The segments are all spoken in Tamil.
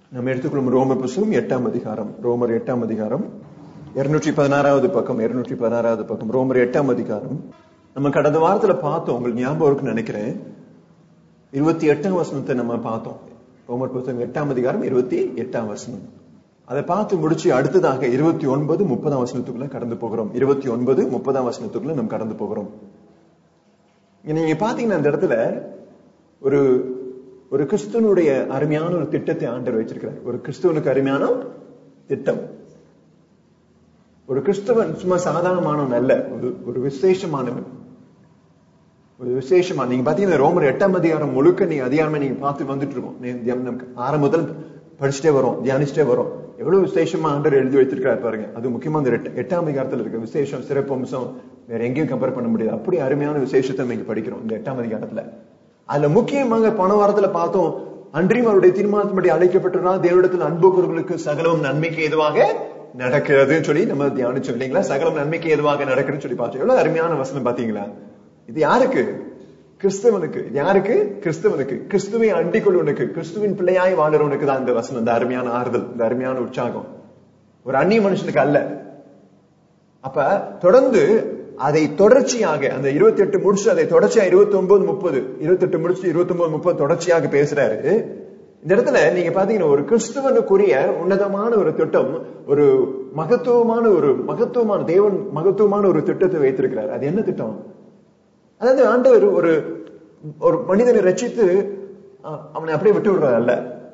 நம்ம எடுத்துக்கொள்ளும் ரோமர் புஸ்தகம் எட்டாம் அதிகாரம் ரோமர் எட்டாம் அதிகாரம் இருநூற்றி பதினாறாவது பக்கம் இருநூற்றி பதினாறாவது பக்கம் ரோமர் எட்டாம் அதிகாரம் நம்ம கடந்த வாரத்துல பார்த்தோம் உங்களுக்கு ஞாபகம் இருக்குன்னு நினைக்கிறேன் இருபத்தி எட்டாம் வசனத்தை நம்ம பார்த்தோம் ரோமர் புத்தகம் எட்டாம் அதிகாரம் இருபத்தி எட்டாம் வசனம் அதை பார்த்து முடிச்சு அடுத்ததாக இருபத்தி ஒன்பது முப்பதாம் வசனத்துக்குள்ள கடந்து போகிறோம் இருபத்தி ஒன்பது முப்பதாம் வசனத்துக்குள்ள நம்ம கடந்து போகிறோம் இங்க நீங்க பாத்தீங்கன்னா இந்த இடத்துல ஒரு ஒரு கிறிஸ்துவனுடைய அருமையான ஒரு திட்டத்தை ஆண்டர் வச்சிருக்கிறார் ஒரு கிறிஸ்துவனுக்கு அருமையான திட்டம் ஒரு கிறிஸ்தவன் சும்மா சாதாரணமானவன் அல்ல ஒரு ஒரு விசேஷமானவன் ஒரு விசேஷமா நீங்க பாத்தீங்கன்னா ரோமர் எட்டாம் அதிகாரம் முழுக்க நீங்க அதிகாரமே நீங்க பார்த்து வந்துட்டு இருக்கோம் நீ- தியானம் நமக்கு ஆரம்பத்தில் படிச்சுட்டே வரோம் தியானிச்சுட்டே வரோம் எவ்வளவு விசேஷமா ஆண்டர் எழுதி வைத்திருக்காரு பாருங்க அது முக்கியமா இந்த எட்டு- எட்டாம் அதிகாரத்துல இருக்க விசேஷம் சிறப்பு அம்சம் வேற எங்கேயும் கம்பேர் பண்ண முடியாது அப்படி அருமையான விசேஷத்தை நீங்க படிக்கிறோம் இந்த எட்டாம் அதிகாரத்துல அதுல முக்கியமாக போன வாரத்துல பார்த்தோம் அன்றியும் அவருடைய தீர்மானத்தின்படி அழைக்கப்பட்டிருந்தால் தேவனிடத்தில் அன்பு கூறுகளுக்கு சகலவும் நன்மைக்கு ஏதுவாக நடக்கிறதுன்னு சொல்லி நம்ம தியானிச்சோம் இல்லைங்களா சகலம் நன்மைக்கு ஏதுவாக நடக்குதுன்னு சொல்லி பார்த்தோம் எவ்வளவு அருமையான வசனம் பாத்தீங்களா இது யாருக்கு கிறிஸ்தவனுக்கு இது யாருக்கு கிறிஸ்தவனுக்கு கிறிஸ்துவை அண்டிக் கொள்வனுக்கு கிறிஸ்துவின் பிள்ளையாய் வாழறவனுக்கு தான் இந்த வசனம் இந்த அருமையான ஆறுதல் இந்த அருமையான உற்சாகம் ஒரு அந்நிய மனுஷனுக்கு அல்ல அப்ப தொடர்ந்து அதை தொடர்ச்சியாக அந்த இருபத்தி எட்டு முடிச்சு அதை தொடர்ச்சியா இருபத்தி ஒன்பது முப்பது இருபத்தி எட்டு முடிச்சு இருபத்தி ஒன்பது முப்பது தொடர்ச்சியாக பேசுறாரு இந்த இடத்துல நீங்க பாத்தீங்கன்னா ஒரு கிறிஸ்துவனுக்குரிய உன்னதமான ஒரு திட்டம் ஒரு மகத்துவமான ஒரு மகத்துவமான தேவன் மகத்துவமான ஒரு திட்டத்தை வைத்திருக்கிறார் அது என்ன திட்டம் அதாவது ஆண்டவர் ஒரு ஒரு மனிதனை ரட்சித்து அ- அவனை அப்படியே விட்டு விடுறது அல்ல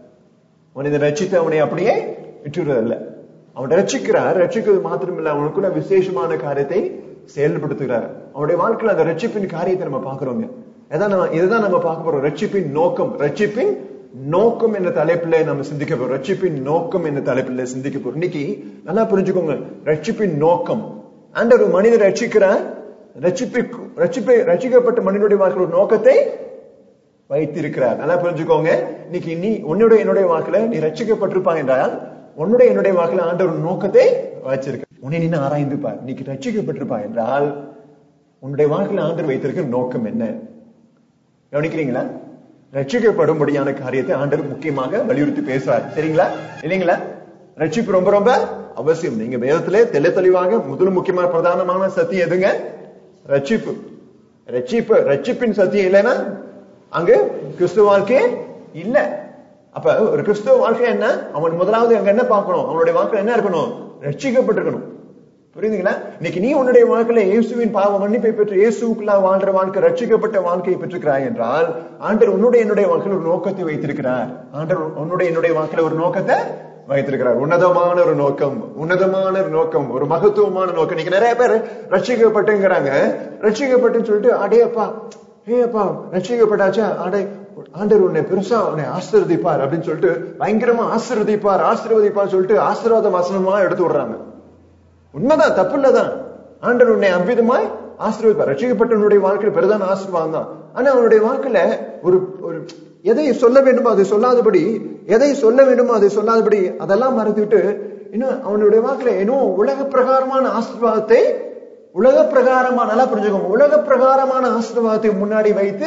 மனிதன் ரட்சித்து அவனை அப்படியே விட்டு விடுறது அல்ல அவன் ரட்சிக்கிறார் ரட்சிக்கிறது மாத்திரமில்ல அவனுக்குள்ள விசேஷமான காரியத்தை செயல்படுத்துகிறார் அவனுடைய வாழ்க்கையில அந்த ரட்சிப்பின் காரியத்தை நம்ம பாக்குறோங்க இதான் நம்ம இதுதான் நம்ம பார்க்க போறோம் ரட்சிப்பின் நோக்கம் ரட்சிப்பின் நோக்கம் என்ற தலைப்பில் நம்ம சிந்திக்க போறோம் ரட்சிப்பின் நோக்கம் என்ற தலைப்பில் சிந்திக்க போறோம் இன்னைக்கு நல்லா புரிஞ்சுக்கோங்க ரட்சிப்பின் நோக்கம் ஆண்டவர் ஒரு மனிதன் ரட்சிக்கிறார் ரட்சிப்பை ரட்சிப்பை ரட்சிக்கப்பட்ட மனிதனுடைய வாழ்க்கையில் ஒரு நோக்கத்தை வைத்திருக்கிறார் நல்லா புரிஞ்சுக்கோங்க இன்னைக்கு நீ உன்னுடைய என்னுடைய வாக்குல நீ ரட்சிக்கப்பட்டிருப்பாய் என்றால் உன்னுடைய என்னுடைய வாக்குல ஆண்டவர் ஒரு நோக்கத்தை வச்சிருக்க உன்னை நின்று ஆராய்ந்து பார் இன்னைக்கு ரட்சிக்கப்பட்டிருப்பாய் என்றால் உன்னுடைய வாழ்க்கையில ஆண்டவர் வைத்திருக்கிற நோக்கம் என்ன கவனிக்கிறீங்களா ரட்சிக்கப்படும்படியான காரியத்தை ஆண்டவர் முக்கியமாக வலியுறுத்தி பேசுறார் சரிங்களா இல்லைங்களா ரட்சிப்பு ரொம்ப ரொம்ப அவசியம் நீங்க வேதத்திலே தெள்ள தெளிவாக முதல் முக்கியமான பிரதானமான சத்தியம் எதுங்க ரட்சிப்பு ரட்சிப்பு ரட்சிப்பின் சத்தியம் இல்லைன்னா அங்க கிறிஸ்துவ வாழ்க்கையே இல்ல அப்ப ஒரு கிறிஸ்துவ வாழ்க்கை என்ன அவன் முதலாவது அங்க என்ன பார்க்கணும் அவனுடைய வாழ்க்கை என்ன இருக்கணும் ரட்சிக்கப்பட்டிருக்கணும் புரியுதுங்களா இன்னைக்கு நீ உன்னுடைய வாழ்க்கையில இயேசுவின் பாவ மன்னிப்பை பெற்று இயேசுக்குள்ள வாழ்ற வாழ்க்கை ரட்சிக்கப்பட்ட வாழ்க்கையை பெற்றிருக்கிறாய் என்றால் ஆண்டர் உன்னுடைய என்னுடைய வாழ்க்கையில் ஒரு நோக்கத்தை வைத்திருக்கிறார் ஆண்டர் உன்னுடைய என்னுடைய வாழ்க்கையில ஒரு நோக்கத்தை வைத்திருக்கிறார் உன்னதமான ஒரு நோக்கம் உன்னதமான ஒரு நோக்கம் ஒரு மகத்துவமான நோக்கம் இன்னைக்கு நிறைய பேர் ரட்சிக்கப்பட்டுங்கிறாங்க ரட்சிக்கப்பட்டுன்னு சொல்லிட்டு அடையப்பா ஏ அப்பா ரட்சிக்கப்பட்டாச்சா அடை ஆண்டர் உன்னை பெருசா உன்னை ஆசீர்வதிப்பார் அப்படின்னு சொல்லிட்டு பயங்கரமா ஆசீர்வதிப்பார் ஆசீர்வதிப்பார் சொல்லிட்டு ஆசீர்வாத வசனமா எடுத்து விடுறாங்க உண்மைதான் தப்பு இல்லதான் ஆண்டவர் உன்னை அவ்விதமாய் ஆசீர்வதிப்பார் ரட்சிக்கப்பட்டவனுடைய வாழ்க்கையில பெரிதான ஆசீர்வாதம் தான் ஆனா அவனுடைய வாழ்க்கையில ஒரு ஒரு எதை சொல்ல வேண்டுமோ அதை சொல்லாதபடி எதை சொல்ல வேண்டுமோ அதை சொல்லாதபடி அதெல்லாம் மறந்துவிட்டு இன்னும் அவனுடைய வாழ்க்கையில இன்னும் உலக பிரகாரமான ஆசீர்வாதத்தை உலக பிரகாரமான நல்லா புரிஞ்சுக்கோங்க உலக பிரகாரமான ஆசீர்வாதத்தை முன்னாடி வைத்து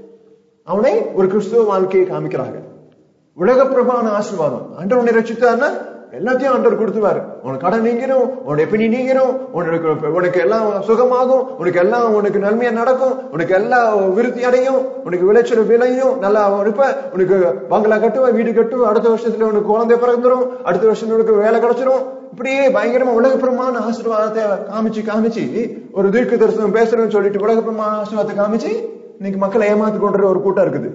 அவனை ஒரு கிறிஸ்துவ வாழ்க்கையை காமிக்கிறாங்க உலக பிரபான ஆசீர்வாதம் ஆண்டவர் உன்னை ரட்சித்தார்னா எல்லாத்தையும் ஆண்டவர் கொடுத்துவாரு உனக்கு கடன் நீங்கிரும் உன்னுடைய பிணி நீங்கிரும் உனக்கு உனக்கு எல்லாம் சுகமாகும் உனக்கு எல்லாம் உனக்கு நன்மையா நடக்கும் உனக்கு எல்லாம் விருத்தி அடையும் உனக்கு விளைச்சல் விளையும் நல்லா இருப்ப உனக்கு பங்களா கட்டுவ வீடு கட்டுவ அடுத்த வருஷத்துல உனக்கு குழந்தை பிறந்துரும் அடுத்த வருஷத்துல உனக்கு வேலை கிடைச்சிரும் இப்படியே பயங்கரமா உலகப்பிரமான ஆசீர்வாதத்தை காமிச்சு காமிச்சு ஒரு தீர்க்க தரிசனம் பேசுறேன்னு சொல்லிட்டு உலகப்பிரமான ஆசீர்வாதத்தை காமிச்சு இன்னைக்கு மக்களை ஏமாத்து கொண்டு ஒரு கூட்டம் இருக்குது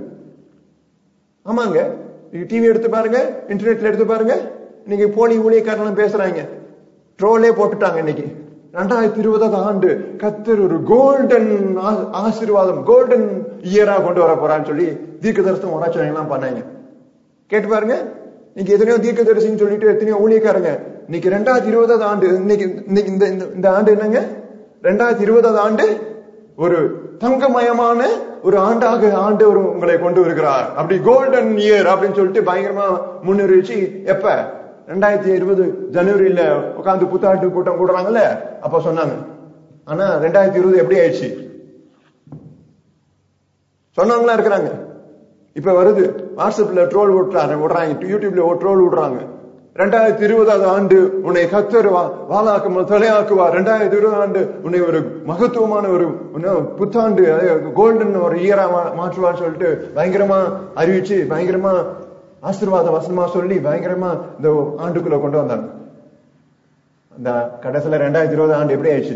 ஆமாங்க நீங்க டிவி எடுத்து பாருங்க இன்டர்நெட்ல எடுத்து பாருங்க இன்னைக்கு போலி ஊழியக்காரங்களும் பேசுறாங்க ட்ரோலே போட்டுட்டாங்க இன்னைக்கு ரெண்டாயிரத்தி இருபதாவது ஆண்டு கத்தர் ஒரு கோல்டன் ஆசீர்வாதம் கோல்டன் இயரா கொண்டு வர போறான்னு சொல்லி தீர்க்க தரிசனம் உராச்சனை எல்லாம் பண்ணாங்க கேட்டு பாருங்க இன்னைக்கு எத்தனையோ தீர்க்க தரிசின்னு சொல்லிட்டு எத்தனையோ ஊழியக்காரங்க இன்னைக்கு ரெண்டாயிரத்தி இருபதாவது ஆண்டு இன்னைக்கு இன்னைக்கு இந்த இந்த- இந்த ஆண்டு என்னங்க ரெண்டாயிரத்தி இருபதாவது ஆண்டு ஒரு தங்கமயமான ஒரு ஆண்டாக ஆண்டவர் உங்களை கொண்டு வருகிறார் அப்படி கோல்டன் இயர் அப்படின்னு சொல்லிட்டு பயங்கரமா முன்னறிவிச்சு எப்ப ரெண்டாயிரத்தி இருபது ஜனவரியில உட்காந்து புத்தாண்டு கூட்டம் கூடுறாங்கல்ல அப்ப சொன்னாங்க ஆனா ரெண்டாயிரத்தி இருபது எப்படி ஆயிடுச்சு சொன்னவங்களா இருக்கிறாங்க இப்ப வருது வாட்ஸ்அப்ல ட்ரோல் விட்டுறாங்க விடுறாங்க யூடியூப்ல ஒரு ட்ரோல் விடுறாங்க ரெண்டாயிரத்தி இருபதாவது ஆண்டு உன்னை கத்தர் வாழாக்குமா தலையாக்குவா ரெண்டாயிரத்தி இருபது ஆண்டு உன்னை ஒரு மகத்துவமான ஒரு இன்னும் புத்தாண்டு கோல்டன் ஒரு இயரா மாற்றுவான்னு சொல்லிட்டு பயங்கரமா அறிவிச்சு பயங்கரமா ஆசீர்வாத வசனமா சொல்லி பயங்கரமா இந்த ஆண்டுக்குள்ள கொண்டு வந்தாங்க அந்த கடைசியில ரெண்டாயிரத்தி இருபது ஆண்டு எப்படி ஆயிடுச்சு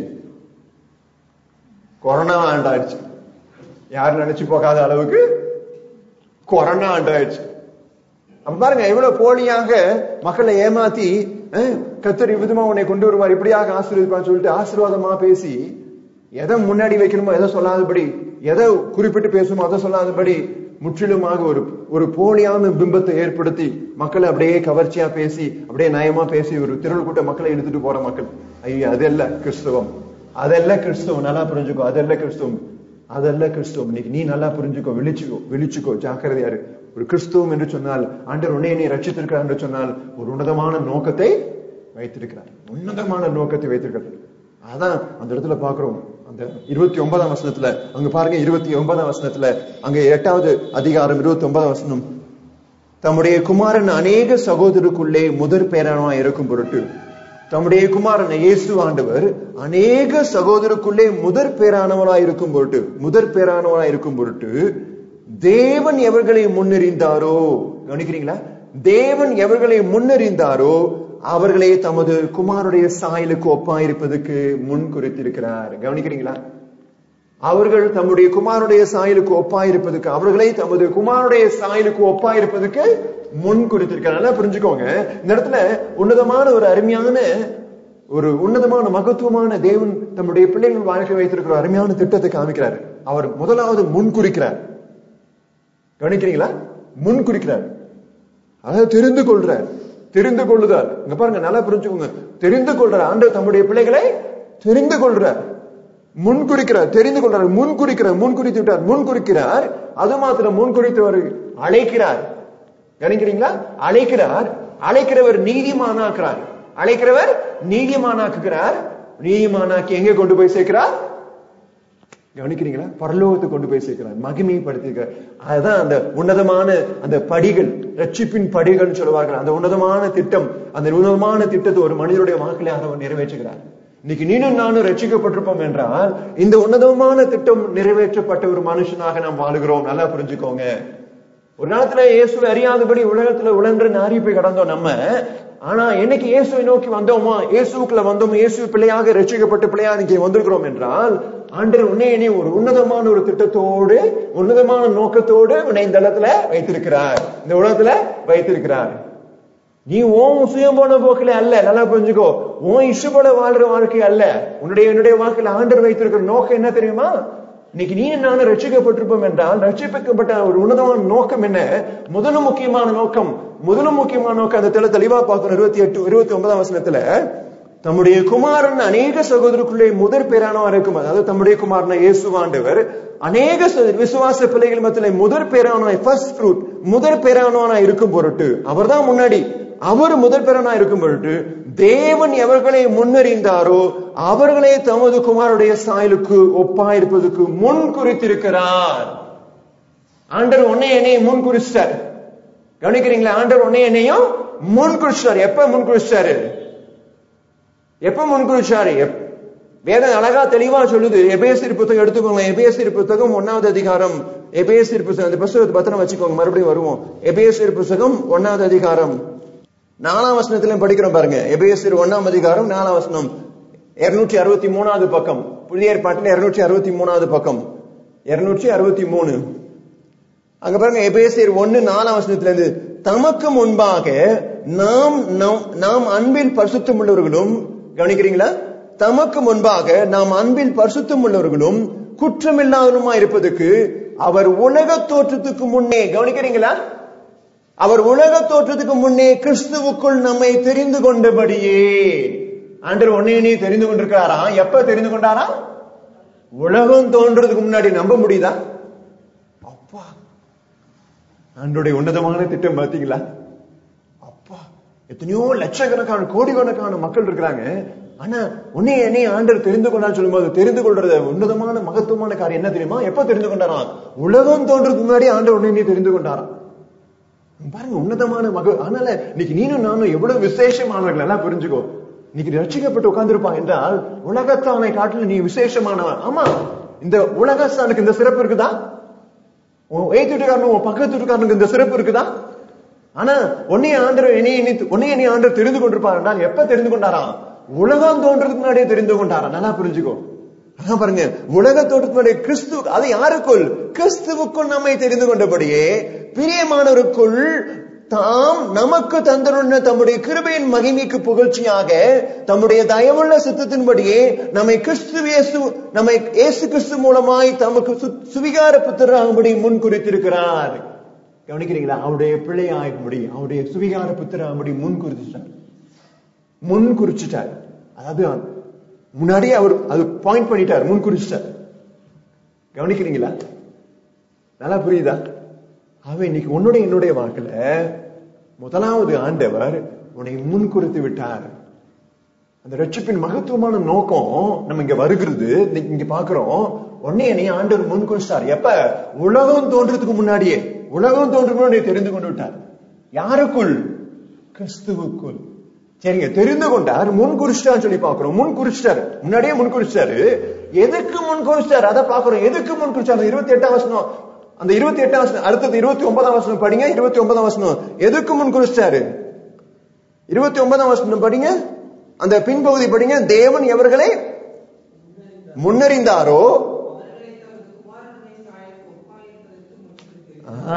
கொரோனா ஆண்டு ஆயிடுச்சு யாரும் நினைச்சு போகாத அளவுக்கு கொரோனா ஆண்டு ஆயிடுச்சு அப்ப பாருங்க எவ்வளவு போலியாக மக்களை ஏமாத்தி அஹ், கர்த்தர் விதமா உன்னை கொண்டு வருவார் இப்படியாக ஆசீர்வதிப்பான்னு சொல்லிட்டு ஆசீர்வாதமா பேசி எதை முன்னாடி வைக்கணுமோ எதை சொல்லாதபடி எதை குறிப்பிட்டு பேசணுமோ அதை சொல்லாதபடி முற்றிலுமாக ஒரு ஒரு போலியான பிம்பத்தை ஏற்படுத்தி மக்களை அப்படியே கவர்ச்சியா பேசி அப்படியே நயமா பேசி ஒரு திரள் கூட்ட மக்களை எடுத்துட்டு போற மக்கள் ஐயோ அதெல்ல கிறிஸ்தவம் அதெல்ல கிறிஸ்தவம் நல்லா புரிஞ்சுக்கோ அதெல்ல கிறிஸ்தவம் அதெல்ல கிறிஸ்துவம் இன்னைக்கு நீ நல்லா புரிஞ்சுக்கோ விழிச்சுக்கோ விழிச்சுக்கோ ஜாக்கிரதையாரு ஒரு கிறிஸ்துவம் என்று சொன்னால் ஆண்டவர் உன்னை நீ ரட்சித்திருக்கிறார் என்று சொன்னால் ஒரு உன்னதமான நோக்கத்தை வைத்திருக்கிறார் உன்னதமான நோக்கத்தை வைத்திருக்கிறார் அதான் அந்த இடத்துல பாக்குறோம் அந்த இருபத்தி ஒன்பதாம் வசனத்துல அங்க பாருங்க இருபத்தி ஒன்பதாம் வசனத்துல அங்க எட்டாவது அதிகாரம் இருபத்தி ஒன்பதாம் வசனம் தம்முடைய குமாரன் அநேக சகோதரருக்குள்ளே முதற் பேரனமாய் இருக்கும் பொருட்டு தம்முடைய குமாரன் இயேசு ஆண்டவர் அநேக சகோதரருக்குள்ளே முதற் பேரானவராய் இருக்கும் பொருட்டு முதற் பேரானவராய் இருக்கும் பொருட்டு தேவன் எவர்களை முன்னறிந்தாரோ கவனிக்கிறீங்களா தேவன் எவர்களை முன்னறிந்தாரோ அவர்களை தமது குமாருடைய சாயலுக்கு ஒப்பாயிருப்பதற்கு முன் குறித்திருக்கிறார் கவனிக்கிறீங்களா அவர்கள் தம்முடைய குமாருடைய சாயலுக்கு ஒப்பாயிருப்பதற்கு அவர்களை தமது குமாருடைய சாயலுக்கு ஒப்பாயிருப்பதற்கு முன் குறித்திருக்கிறார் நல்லா புரிஞ்சுக்கோங்க இந்த இடத்துல உன்னதமான ஒரு அருமையான ஒரு உன்னதமான மகத்துவமான தேவன் தம்முடைய பிள்ளைகள் வாழ்க்கை வைத்திருக்கிற அருமையான திட்டத்தை காமிக்கிறார் அவர் முதலாவது முன் குறிக்கிறார் கவனிக்கிறீங்களா முன் குறிக்கிறார் அதாவது தெரிந்து கொள்றார் தெரிந்து கொள்ளுதார் இங்க பாருங்க நல்லா புரிஞ்சுக்கோங்க தெரிந்து கொள்றார் ஆண்டவர் தம்முடைய பிள்ளைகளை தெரிந்து கொள்றார் முன் குறிக்கிறார் தெரிந்து கொள்றார் முன் குறிக்கிறார் முன் குறித்து விட்டார் முன் குறிக்கிறார் அது மாத்திரம் முன் குறித்தவர் அழைக்கிறார் கவனிக்கிறீங்களா அழைக்கிறார் அழைக்கிறவர் நீதிமானாக்குறார் அழைக்கிறவர் நீதிமானாக்குகிறார் நீதிமானாக்கி எங்க கொண்டு போய் சேர்க்கிறார் கவனிக்கிறீங்களா பரலோகத்தை கொண்டு போய் சேர்க்கிறார் மகிமைப்படுத்திருக்கிறார் அதுதான் அந்த உன்னதமான அந்த படிகள் ரட்சிப்பின் படிகள் சொல்லுவார்கள் அந்த உன்னதமான திட்டம் அந்த உன்னதமான திட்டத்தை ஒரு மனிதனுடைய வாக்கிலே அவர் நிறைவேற்றுகிறார் இன்னைக்கு நீனும் நானும் ரட்சிக்கப்பட்டிருப்போம் என்றால் இந்த உன்னதமான திட்டம் நிறைவேற்றப்பட்ட ஒரு மனுஷனாக நாம் வாழுகிறோம் நல்லா புரிஞ்சுக்கோங்க ஒரு காலத்துல இயேசுவை அறியாதபடி உலகத்துல உழன்று நாரி போய் கடந்தோம் நம்ம ஆனா என்னைக்கு இயேசுவை நோக்கி வந்தோமோ இயேசுக்குள்ள வந்தோம் இயேசு பிள்ளையாக ரட்சிக்கப்பட்ட பிள்ளையாக இங்கே வந்திருக்கிறோம் என்றால் ஆண்டர் உன்னை என்னை ஒரு உன்னதமான ஒரு திட்டத்தோடு உன்னதமான நோக்கத்தோடு உன்னை இந்த இடத்துல வைத்திருக்கிறார் இந்த உலகத்துல வைத்திருக்கிறார் நீ ஓம் சுயம் போன போக்கில அல்ல நல்லா புரிஞ்சுக்கோ உன் இஷ்ட போல வாழ்ற வாழ்க்கை அல்ல உன்னுடைய என்னுடைய வாழ்க்கையில ஆண்டர் வைத்திருக்கிற நோக்கம் என்ன தெரியுமா இன்னைக்கு நீ நானும் ரட்சிக்கப்பட்டிருப்போம் என்றால் ரட்சிப்பிக்கப்பட்ட ஒரு உன்னதமான நோக்கம் என்ன முதலும் முக்கியமான நோக்கம் முதலும் முக்கியமான நோக்கம் அந்த தெளி தெளிவா பார்க்கணும் இருபத்தி எட்டு இருபத்தி ஒன்பதாம் வசனத்துல தம்முடைய குமாரன் அநேக சகோதரருக்குள்ளே முதற் பேரானவா இருக்கும் அதாவது தம்முடைய குமாரன் இயேசுவாண்டவர் அநேக ச- விசுவாச பிள்ளைகள் மத்தியில முதற் பேரானவாய் ஃபர்ஸ்ட் ஃப்ரூட் முதற் பேரானவனா இருக்கும் பொருட்டு அவர்தான் முன்னாடி அவர் முதற் பேரானா இருக்கும் பொருட்டு தேவன் எவர்களை முன்னறிந்தாரோ அவர்களே தமது குமாருடைய சாயலுக்கு ஒப்பாயிருப்பதற்கு முன் குறித்திருக்கிறார் ஆண்டர் உன்னை என்னையும் முன் குறிச்சிட்டார் கவனிக்கிறீங்களா ஆண்டர் உன்னை என்னையும் முன் குறிச்சிட்டார் எப்ப முன் குறிச்சிட்டாரு எப்ப முன் குறிச்சாரு எப்- வேதம் அழகா தெளிவா சொல்லுது எபேசிர் புத்தகம் எடுத்துக்கோங்க எபேசிர் புத்தகம் ஒன்னாவது அதிகாரம் எபேசிர் புத்தகம் அந்த புத்தகத்தை பத்திரம் வச்சுக்கோங்க மறுபடியும் வருவோம் எபேசிர் புத்தகம் ஒன்னாவது அதிகாரம் நாலாம் வசனத்திலும் படிக்கிறோம் பாருங்க எபேசிர் ஒன்னாம் அதிகாரம் நாலாம் வசனம் இருநூற்றி அறுபத்தி மூணாவது பக்கம் புதிய ஏற்பாட்டில் இருநூற்றி அறுபத்தி மூணாவது பக்கம் இருநூற்றி அறுபத்தி மூணு அங்க பாருங்க எபேசியர் ஒன்னு நாலாம் வசனத்துல இருந்து தமக்கு முன்பாக நாம் நாம்- நாம் அன்பில் பரிசுத்தம் உள்ளவர்களும் கவனிக்கிறீங்களா தமக்கு முன்பாக நாம் அன்பில் பரிசுத்தம் உள்ளவர்களும் குற்றமில்லாதவருமா இருப்பதற்கு அவர் உலக தோற்றத்துக்கு முன்னே கவனிக்கிறீங்களா அவர் உலக தோற்றத்துக்கு முன்னே கிறிஸ்துவுக்குள் நம்மை தெரிந்து கொண்டபடியே ஆண்டவர் உன்னை நீ தெரிந்து கொண்டிருக்கிறாரா எப்ப தெரிந்து கொண்டாரா உலகம் தோன்றதுக்கு முன்னாடி நம்ப முடியுதா அப்பா ஆண்டோடைய உன்னதமான திட்டம் பாத்தீங்களா அப்பா எத்தனையோ லட்சக்கணக்கான கோடிக்கணக்கான மக்கள் இருக்கிறாங்க ஆனா உன்னை என்னை ஆண்டவர் தெரிந்து கொண்டான்னு சொல்லும்போது தெரிந்து கொள்றது உன்னதமான மகத்துவமான காரியம் என்ன தெரியுமா எப்ப தெரிந்து கொண்டாராம் உலகம் தோன்றதுக்கு முன்னாடி ஆண்டவர் உன்னை நீ தெரிந்து கொண்டாராம் பாருங்க உன்னதமான மக அதனால இன்னைக்கு நீனும் நானும் எவ்வளவு விசேஷமானவர்கள் எல்லாம் புரிஞ்சுக்கோ இன்னைக்கு ரட்சிக்கப்பட்டு உட்கார்ந்திருப்பான் என்றால் உலகத்தானை காட்டில நீ விசேஷமானவன் ஆமா இந்த உலகஸ்தானுக்கு இந்த சிறப்பு இருக்குதா உன் ஏத்து வீட்டுக்காரனும் உன் பக்கத்து வீட்டுக்காரனுக்கு இந்த சிறப்பு இருக்குதா ஆனா உன்னைய ஆண்டர் இனி இனி உன்னைய நீ ஆண்டர் தெரிந்து கொண்டிருப்பார் என்றால் எப்ப தெரிந்து கொண்டாராம் உலகம் தோன்றதுக்கு முன்னாடியே தெரிந்து கொண்டாராம் நல்லா புரிஞ்சுக்கோ அதான் பாருங்க உலக தோற்றத்துக்கு முன்னாடி கிறிஸ்து அது யாருக்குள் கிறிஸ்துவுக்குள் நம்மை தெரிந்து கொண்டபடியே பிரியமானவருக்குள் தாம் நமக்கு தந்தருள்ள தம்முடைய கிருபையின் மகிமைக்கு புகழ்ச்சியாக தம்முடைய தயவுள்ள சித்தத்தின்படியே நம்மை கிறிஸ்து இயேசு நம்மை இயேசு கிறிஸ்து மூலமாய் தமக்கு சு- சுவிகார புத்திராகும்படி முன் குறித்திருக்கிறார் கவனிக்கிறீங்களா அவருடைய பிள்ளையாகும்படி அவருடைய சுவிகார புத்திராகும்படி முன் குறிச்சிட்டார் முன் குறிச்சிட்டார் அதாவது முன்னாடியே அவர் அது பாயிண்ட் பண்ணிட்டார் முன் குறிச்சிட்டார் கவனிக்கிறீங்களா நல்லா புரியுதா அவன் இன்னைக்கு உன்னுடைய என்னுடைய வாழ்க்கையில முதலாவது ஆண்டவர் உன்னை முன் குறித்து விட்டார் அந்த ரட்சிப்பின் மகத்துவமான நோக்கம் நம்ம இங்க வருகிறது இன்னைக்கு இங்க பாக்குறோம் உடனே என்னை ஆண்டவர் முன் குறிச்சிட்டார் எப்ப உலகம் தோன்றதுக்கு முன்னாடியே உலகம் தோன்றும் முன்னாடி தெரிந்து கொண்டு விட்டார் யாருக்குள் கிறிஸ்துவுக்குள் சரிங்க தெரிந்து கொண்டார் முன் குறிச்சிட்டான்னு சொல்லி பாக்குறோம் முன் குறிச்சிட்டாரு முன்னாடியே முன் குறிச்சிட்டாரு எதுக்கு முன் குறிச்சிட்டாரு அதை பாக்குறோம் எதுக்கு முன் குறிச்சாரு இருபத்தி எட்டாம் வசனம் அந்த இருபத்தி எட்டாம் வசனம் அடுத்தது இருபத்தி ஒன்பதாம் வசனம் படிங்க இருபத்தி ஒன்பதாம் வசனம் எதுக்கு முன் குறிச்சிட்டாரு இருபத்தி ஒன்பதாம் வசனம் படிங்க அந்த பின்பகுதி படிங்க தேவன் எவர்களை முன்னறிந்தாரோ ஆ,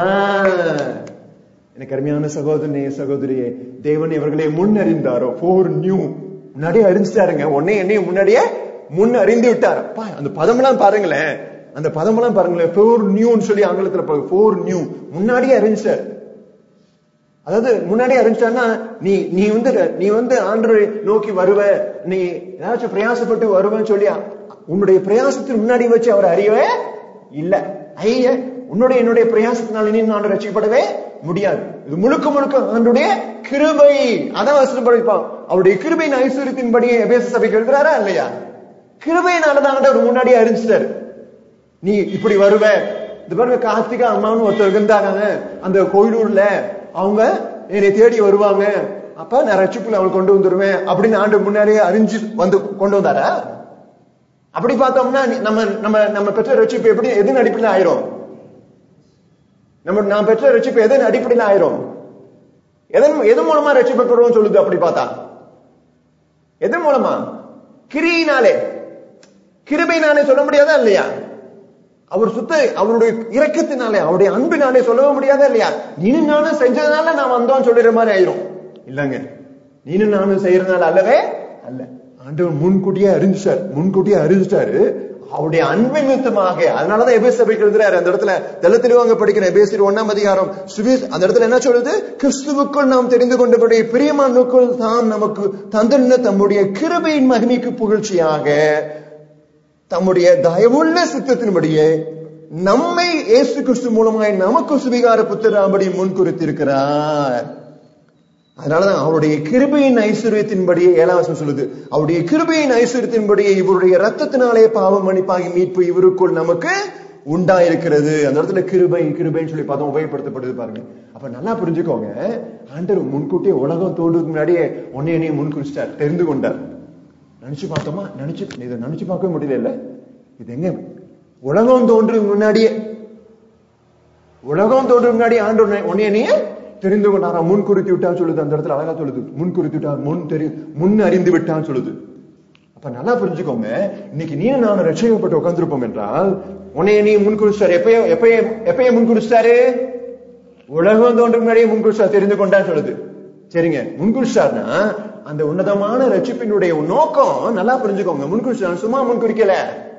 எனக்கு அருமையான சகோதரனே சகோதரியே தேவன் இவர்களை முன்னறிந்தாரோ போர் நியூ முன்னாடியே அறிஞ்சிட்டாருங்க உடனே என்னையும் முன்னாடியே முன் அறிந்து விட்டார் அப்பா, அந்த பதமெல்லாம் பாருங்களேன் அந்த பதமெல்லாம் பாருங்களேன் போர் நியூன்னு சொல்லி ஆங்கிலத்துல போர் நியூ முன்னாடியே அறிஞ்சிட்டார் அதாவது முன்னாடி அறிஞ்சான்னா நீ நீ வந்து நீ வந்து ஆண்டரை நோக்கி வருவ நீ ஏதாச்சும் பிரயாசப்பட்டு வருவேன்னு சொல்லி உன்னுடைய பிரயாசத்தின் முன்னாடி வச்சு அவர் அறியவே இல்ல ஐய உன்னுடைய என்னுடைய பிரயாசத்தினால நீ ஆண்டு ரசிக்கப்படவே முடியாது இது முழுக்க முழுக்க ஆண்டுடைய கிருபை அதான் வசனம் படிப்பான் அவருடைய கிருபையின் ஐஸ்வர்யத்தின்படியே எபேச சபைக்கு எழுதுறாரா இல்லையா கிருபையினாலதான் ஆண்டவர் முன்னாடியே அறிஞ்சிட்டாரு நீ இப்படி வருவ இந்த பாருங்க கார்த்திகா அம்மான்னு ஒருத்தர் இருந்தாங்க அந்த கோயிலூர்ல அவங்க என்னை தேடி வருவாங்க அப்ப நான் ரட்சிப்புல அவள் கொண்டு வந்துருவேன் அப்படின்னு ஆண்டு முன்னாடியே அறிஞ்சு வந்து கொண்டு வந்தாரா அப்படி பார்த்தோம்னா நீ- நம்ம நம்ம நம்ம பெற்ற ரட்சிப்பு எப்படி எதன் அடிப்படையில் ஆயிரும் நம்ம நான் பெற்ற ரட்சிப்பு எதன் அடிப்படையில் ஆயிரும் எதன் எதன் மூலமா ரட்சிப்பு பெறுவோம் சொல்லுது அப்படி பார்த்தா எதன் மூலமா கிரியினாலே கிருபையினாலே சொல்ல முடியாதா இல்லையா அவர் சுத்த அவருடைய இரக்கத்தினாலே அவருடைய அன்பினாலே சொல்லவும் முடியாதா இல்லையா நீனும் நானும் செஞ்சதுனால நான் வந்தோம் சொல்லிடுற மாதிரி ஆயிரும் இல்லங்க நீனும் நானும் செய்யறதுனால அல்லவே அல்ல ஆண்டவர் முன்கூட்டியே அறிஞ்சிட்டார் முன்கூட்டியே அறிஞ்சிட்டாரு அவருடைய அன்பின் நிமித்தமாக அதனாலதான் எபேஸ் சபைக்கு எழுதுறாரு அந்த இடத்துல தெளிவாங்க படிக்கிற எபேசியர் ஒண்ணாம் அதிகாரம் சுவிஸ் அந்த இடத்துல என்ன சொல்லுது கிறிஸ்துவுக்குள் நாம் தெரிந்து கொண்டபடி பிரியமானுக்குள் தாம் நமக்கு தந்திருந்த தம்முடைய கிருபையின் மகிமைக்கு புகழ்ச்சியாக தம்முடைய தயவுள்ள சித்தத்தின்படியே நம்மை இயேசு கிறிஸ்து மூலமாய் நமக்கு சுவிகார புத்திராபடி முன் குறித்திருக்கிறார் அதனாலதான் அவருடைய கிருபையின் ஐஸ்வர்யத்தின்படியே ஏழாம் வசனம் சொல்லுது அவருடைய கிருபையின் ஐஸ்வர்யத்தின்படியே இவருடைய ரத்தத்தினாலே பாவம் மன்னிப்பாகி மீட்பு இவருக்குள் நமக்கு உண்டாயிருக்கிறது அந்த இடத்துல கிருபை கிருபைன்னு சொல்லி பதம் உபயோகப்படுத்தப்படுது பாருங்க அப்ப நல்லா புரிஞ்சுக்கோங்க ஆண்டவர் முன்கூட்டியே உலகம் தோன்றதுக்கு முன்னாடியே உன்னை என்னையும் முன் குறிச்சிட்டார் தெரிந்து கொண்டார் நினைச்சு பார்த்தோமா நினைச்சு இதை நினைச்சு பார்க்கவே முடியல இல்ல இது எங்க உலகம் தோன்றும் முன்னாடியே உலகம் தோன்றும் முன்னாடி ஆண்டு உன்னைய நீ தெரிந்து கொண்டாரா முன் குறித்து விட்டான்னு சொல்லுது அந்த இடத்துல அழகா சொல்லுது முன் குறித்து விட்டார் முன் தெரி முன் அறிந்து விட்டான்னு சொல்லுது அப்ப நல்லா புரிஞ்சுக்கோங்க இன்னைக்கு நீ நான் ரட்சிக்கப்பட்டு உட்கார்ந்திருப்போம் என்றால் உன்னைய நீ முன் குறிச்சிட்டாரு எப்பயோ எப்பய எப்பய முன் குறிச்சிட்டாரு உலகம் தோன்றும் முன்னாடியே முன் குறிச்சா தெரிந்து கொண்டான்னு சொல்லுது சரிங்க முன் குறிச்சார்னா அந்த உன்னதமான ரட்சிப்பினுடைய நோக்கம் நல்லா புரிஞ்சுக்கோங்க முன் குறிச்சார் சும்மா முன் குறிக்கல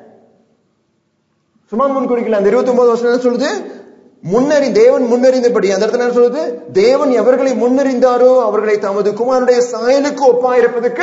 சும்மா முன் குறிக்கல அந்த இருபத்தி ஒன்பது வருஷம் என்ன சொல்லுது முன்னறி தேவன் முன்னறிந்தபடி அந்த இடத்துல என்ன சொல்லுது தேவன் எவர்களை முன்னறிந்தாரோ அவர்களை தமது குமாரனுடைய சாயலுக்கு ஒப்பாயிருப்பதற்கு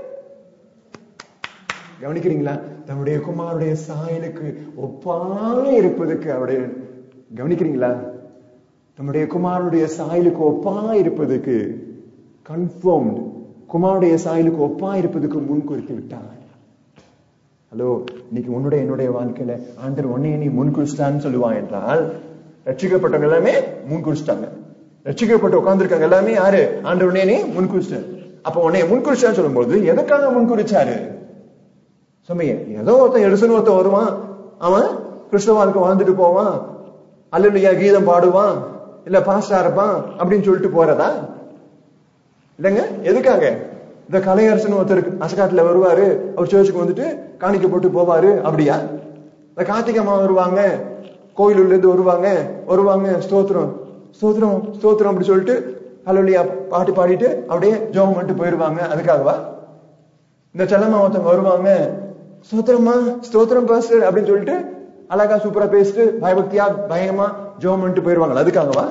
கவனிக்கிறீங்களா தன்னுடைய குமாருடைய சாயலுக்கு ஒப்பாக இருப்பதற்கு அவருடைய கவனிக்கிறீங்களா தம்முடைய குமாரனுடைய சாயலுக்கு ஒப்பா இருப்பதற்கு கன்ஃபார்ம்டு குமாருடைய சாயலுக்கு ஒப்பா இருப்பதுக்கு முன் குறித்து விட்டார் ஹலோ இன்னைக்கு உன்னுடைய என்னுடைய வாழ்க்கையில ஆண்டர் உன்னைய நீ முன் குறிச்சிட்டான்னு சொல்லுவான் என்றால் ரட்சிக்கப்பட்டவங்க எல்லாமே முன் குறிச்சிட்டாங்க ரட்சிக்கப்பட்டு உட்கார்ந்துருக்காங்க எல்லாமே யாரு ஆண்டர் உன்னைய நீ முன் குறிச்சிட்டார் அப்ப உன்னைய முன் குறிச்சான்னு சொல்லும்போது எதுக்காக முன் குறிச்சாரு சுமைய ஏதோ ஒருத்தன் எடுசுன்னு ஒருத்தன் வருவான் அவன் கிறிஸ்தவ வாழ்க்கை வாழ்ந்துட்டு போவான் அல்லையா கீதம் பாடுவான் இல்ல பாஸ்டா இருப்பான் அப்படின்னு சொல்லிட்டு போறதா இல்லைங்க எதுக்காக இந்த கலையரசன் ஒருத்தர் அசகாட்டுல வருவாரு அவர் சர்ச்சுக்கு வந்துட்டு காணிக்க போட்டு போவாரு அப்படியா இந்த கார்த்திகை அம்மா வருவாங்க கோயிலுள்ள இருந்து வருவாங்க வருவாங்க ஸ்தோத்திரம் ஸ்தோத்திரம் ஸ்தோத்திரம் அப்படி சொல்லிட்டு அலுவலியா பாட்டு பாடிட்டு அப்படியே ஜோம் பண்ணிட்டு போயிருவாங்க அதுக்காகவா இந்த செல்லம்மா ஒருத்தவங்க வருவாங்க ஸ்தோத்திரமா ஸ்தோத்திரம் பாஸ் அப்படின்னு சொல்லிட்டு அழகா சூப்பரா பேசிட்டு பயபக்தியா பயங்கரமா ஜோம் பண்ணிட்டு போயிருவாங்க அதுக்காகவா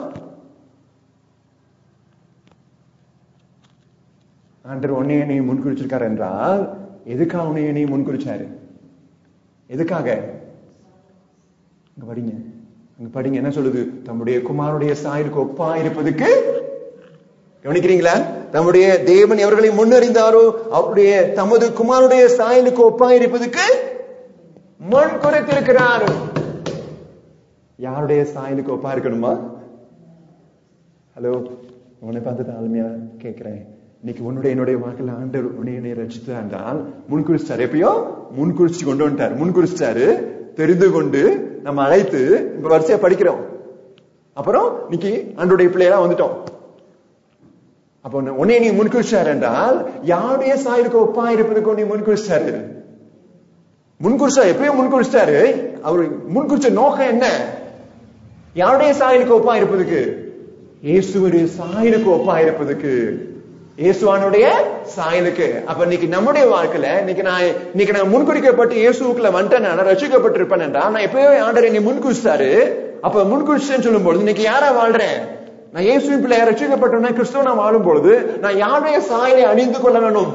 ஆண்டர் உன்னைய நீ முன்குறிச்சிருக்காரு என்றால் எதுக்காக உன்னைய நீ முன்குறிச்சாரு எதுக்காக அங்க படிங்க அங்க படிங்க என்ன சொல்லுது தம்முடைய குமாருடைய சாயலுக்கு ஒப்பா இருப்பதுக்கு கவனிக்கிறீங்களா தம்முடைய தேவன் எவர்களை முன்னறிந்தாரோ அவருடைய தமது குமாருடைய சாயலுக்கு ஒப்பா இருப்பதுக்கு முன் குறித்திருக்கிறார் யாருடைய சாயலுக்கு ஒப்பா இருக்கணுமா ஹலோ உன்னை பார்த்து தாழ்மையா கேட்கிறேன் இன்னைக்கு உன்னுடைய என்னுடைய வாழ்க்கையில் ஆண்டர் உன்னை என்னை ரசித்து என்றால் முன்குறிச்சிட்டாரு எப்பயோ முன்குறிச்சு கொண்டு வந்துட்டார் முன்குறிச்சிட்டாரு தெரிந்து கொண்டு நம்ம அழைத்து இப்ப வரிசையா படிக்கிறோம் அப்புறம் இன்னைக்கு ஆண்டுடைய பிள்ளையெல்லாம் வந்துட்டோம் அப்போ உன்னை நீ முன்குறிச்சார் என்றால் யாருடைய சாயலுக்கு ஒப்பா இருப்பதுக்கு நீ முன்குறிச்சாரு முன்குறிச்சா எப்பயும் முன்குறிச்சிட்டாரு அவர் முன்குறிச்ச நோக்கம் என்ன யாருடைய சாயலுக்கு ஒப்பா இருப்பதுக்கு இயேசுடைய சாயலுக்கு ஒப்பா இருப்பதுக்கு இயேசுவானுடைய சாயலுக்கு அப்ப இன்னைக்கு நம்முடைய வாழ்க்கையில இன்னைக்கு நான் இன்னைக்கு நான் முன்குறிக்கப்பட்டு இயேசுக்குள்ள வந்துட்டேன் நான் ரசிக்கப்பட்டிருப்பேன் என்றால் நான் எப்பவே ஆண்டர் என்னை முன்குறிச்சிட்டாரு அப்ப முன்குறிச்சேன்னு சொல்லும் பொழுது இன்னைக்கு யாரா வாழ்றேன் நான் இயேசுவின் பிள்ளை ரசிக்கப்பட்டோம்னா கிறிஸ்துவ நான் வாழும் பொழுது நான் யாருடைய சாயலை அணிந்து கொள்ள வேண்டும்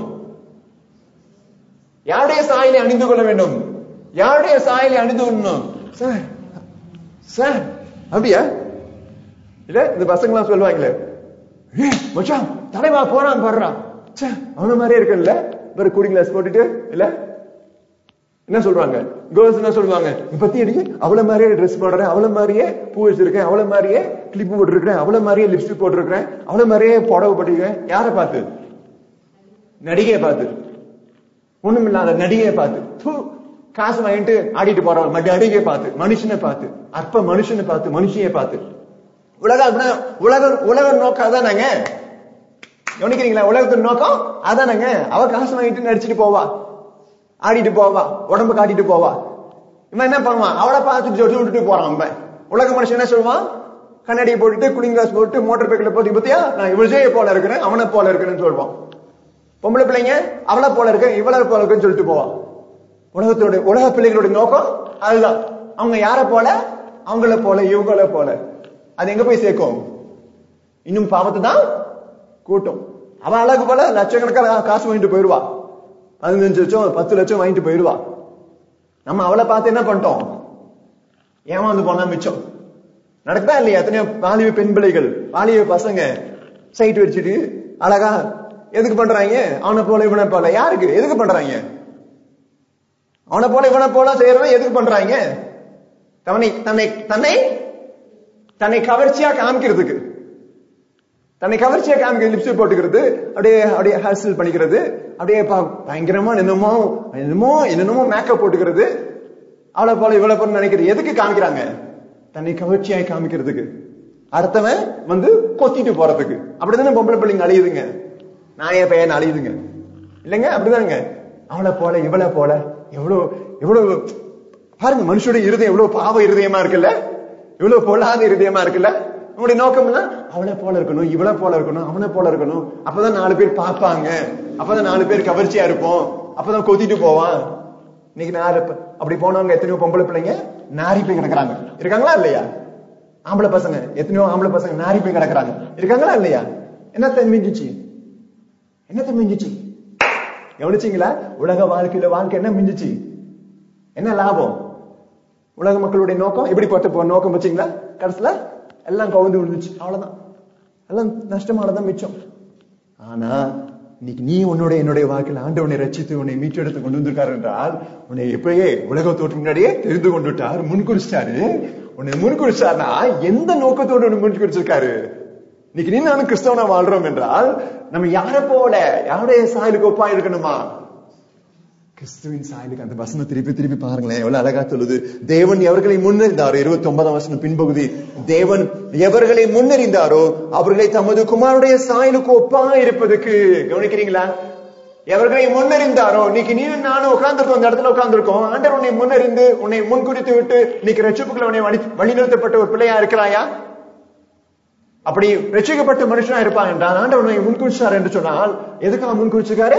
யாருடைய சாயலை அணிந்து கொள்ள வேண்டும் யாருடைய சாயலை அணிந்து கொள்ளணும் சார் சார் அப்படியா இல்ல இந்த பசங்களாம் சொல்லுவாங்களே ஏய், மச்சான் தலைவா போறான் பாடுறான் ச்சே, அவன மாதிரியே இருக்குல்ல வேற கூடி கிளாஸ் போட்டுட்டு இல்ல என்ன சொல்றாங்க கேர்ள்ஸ் என்ன சொல்லுவாங்க "நீ பத்தி அடி அவள மாதிரியே ட்ரெஸ் போடுறேன் அவள மாதிரியே பூ வச்சிருக்கேன் அவள மாதிரியே கிளிப் போட்டிருக்கேன் அவள மாதிரியே லிப்ஸ்டிக் போட்டிருக்கேன் அவள மாதிரியே புடவை போட்டிருக்கேன் யாரை பார்த்து நடிகையை பார்த்து ஒண்ணும் இல்லாத நடிகையை பார்த்து தூ, காசு வாங்கிட்டு ஆடிட்டு போறவன் மற்ற நடிகையை பார்த்து மனுஷனை பார்த்து அற்ப மனுஷனை பார்த்து மனுஷியை பார்த்து உலகம் அப்படின்னா உலக உலக நோக்கம் அதானங்க கவனிக்கிறீங்களா உலகத்தின் நோக்கம் அதானங்க அவ காசு வாங்கிட்டு நடிச்சிட்டு போவா ஆடிட்டு போவா உடம்பு காட்டிட்டு போவா இவன் என்ன பண்ணுவான் அவளை பார்த்துட்டு சொல்லி விட்டுட்டு போறான் அவன் உலக மனுஷன் என்ன சொல்லுவான் கண்ணாடியை போட்டுட்டு குளிங் கிளாஸ் போட்டு மோட்டர் பைக்கில் போட்டு பத்தியா நான் விஜய போல இருக்கிறேன் அவனை போல இருக்கிறேன்னு சொல்லுவான் பொம்பளை பிள்ளைங்க அவளை போல இருக்க இவளை போல இருக்குன்னு சொல்லிட்டு போவான் உலகத்தோட உலக பிள்ளைகளுடைய நோக்கம் அதுதான் அவங்க யார போல அவங்கள போல இவங்கள போல அது எங்க போய் சேர்க்கும் இன்னும் பாவத்தை தான் கூட்டும் அவன் அழகு போல லட்சக்கணக்கான காசு வாங்கிட்டு போயிடுவா பதினஞ்சு லட்சம் பத்து லட்சம் வாங்கிட்டு போயிடுவா நம்ம அவளை பார்த்து என்ன பண்ணிட்டோம் ஏமாந்து போனா மிச்சம் நடக்குதா இல்லையா எத்தனையோ வாலிப பெண் பிள்ளைகள் வாலிப பசங்க சைட் வச்சுட்டு அழகா எதுக்கு பண்றாங்க அவனை போல இவனை போல யாருக்கு எதுக்கு பண்றாங்க அவனை போல இவனை போல செய்யறவன் எதுக்கு பண்றாங்க தன்னை தன்னை தன்னை தன்னை கவர்ச்சியா காமிக்கிறதுக்கு தன்னை கவர்ச்சியா காமிக்க லிப்ஸ்டிக் போட்டுக்கிறது அப்படியே அப்படியே ஹேர் ஸ்டைல் பண்ணிக்கிறது அப்படியே பா- பயங்கரமா என்னமோ என்னமோ என்னென்னமோ மேக்கப் போட்டுக்கிறது அவளை போல இவளை போல நினைக்கிறது எதுக்கு காமிக்கிறாங்க தன்னை கவர்ச்சியாய் காமிக்கிறதுக்கு அடுத்தவன் வந்து கொத்திட்டு போறதுக்கு அப்படிதானே பொம்பளை பிள்ளைங்க அழியுதுங்க நாயே பையன் அழியுதுங்க இல்லைங்க அப்படிதாங்க அவளை போல இவளை போல எவ்வளவு எவ்வளவு பாருங்க மனுஷோட இருதயம் எவ்வளவு பாவ இருதயமா இருக்குல்ல இவ்வளவு பொல்லாத இருதயமா இருக்குல்ல உங்களுடைய நோக்கம் என்ன அவளை போல இருக்கணும் இவளை போல இருக்கணும் அவனை போல இருக்கணும் அப்பதான் நாலு பேர் பார்ப்பாங்க அப்பதான் நாலு பேர் கவர்ச்சியா இருப்போம் அப்பதான் கொத்திட்டு போவான் இன்னைக்கு நாலு ப- அப்படி போனவங்க எத்தனையோ பொம்பளை பிள்ளைங்க நாரி போய் கிடக்குறாங்க இருக்காங்களா இல்லையா ஆம்பளை பசங்க எத்தனையோ ஆம்பளை பசங்க நாரி போய் கிடக்குறாங்க இருக்காங்களா இல்லையா என்னத்த மிஞ்சிச்சு என்னத்த மிஞ்சிச்சு கவனிச்சீங்களா உலக வாழ்க்கையில வாழ்க்கை என்ன மிஞ்சிச்சு என்ன லாபம் உலக மக்களுடைய நோக்கம் இப்படி பட்டு போ நோக்கம் வச்சீங்களா கடைசியில எல்லாம் கவுந்து விழுந்துச்சு அவ்வளவுதான் எல்லாம் நஷ்டமானதான் மிச்சம் ஆனா இன்னைக்கு நீ உன்னோட என்னுடைய வாழ்க்கையில் ஆண்டு உன்னை ரச்சித்து உன்னை மீட்டெடுத்து கொண்டு வந்திருக்காரு என்றால் உன்னை எப்பயே உலக தோற்றம் முன்னாடியே தெரிந்து கொண்டு விட்டார் முன்குறிச்சிட்டாரு உன்னை முன்குறிச்சார்னா எந்த நோக்கத்தோடு உன்னை முன்குறிச்சிருக்காரு இன்னைக்கு நீ நானும் கிறிஸ்தவனா வாழ்றோம் என்றால் நம்ம யாரை போல யாருடைய சாயலுக்கு ஒப்பா இருக்கணுமா கிறிஸ்துவின் சாயலுக்கு அந்த வசனம் திருப்பி திருப்பி பாருங்களேன் எவ்வளவு அழகா சொல்லுது தேவன் எவர்களை முன்னறிந்தாரோ இருபத்தி ஒன்பதாம் வசனம் பின்பகுதி தேவன் எவர்களை முன்னறிந்தாரோ அவர்களை தமது குமாருடைய சாயலுக்கு ஒப்பா இருப்பதுக்கு கவனிக்கிறீங்களா எவர்களை முன்னறிந்தாரோ இன்னைக்கு நீ நானும் உட்கார்ந்துருக்கோம் அந்த இடத்துல உட்கார்ந்துருக்கோம் ஆண்டவர் உன்னை முன்னறிந்து உன்னை முன்குறித்து விட்டு இன்னைக்கு ரட்சிப்புக்குள்ள உன்னை வழி வழிநிறுத்தப்பட்ட ஒரு பிள்ளையா இருக்கிறாயா அப்படி ரட்சிக்கப்பட்ட மனுஷனா இருப்பான் என்றால் ஆண்டவர் உன்னை முன்குறிச்சார் என்று சொன்னால் எதுக்காக முன்குறிச்சிருக்காரு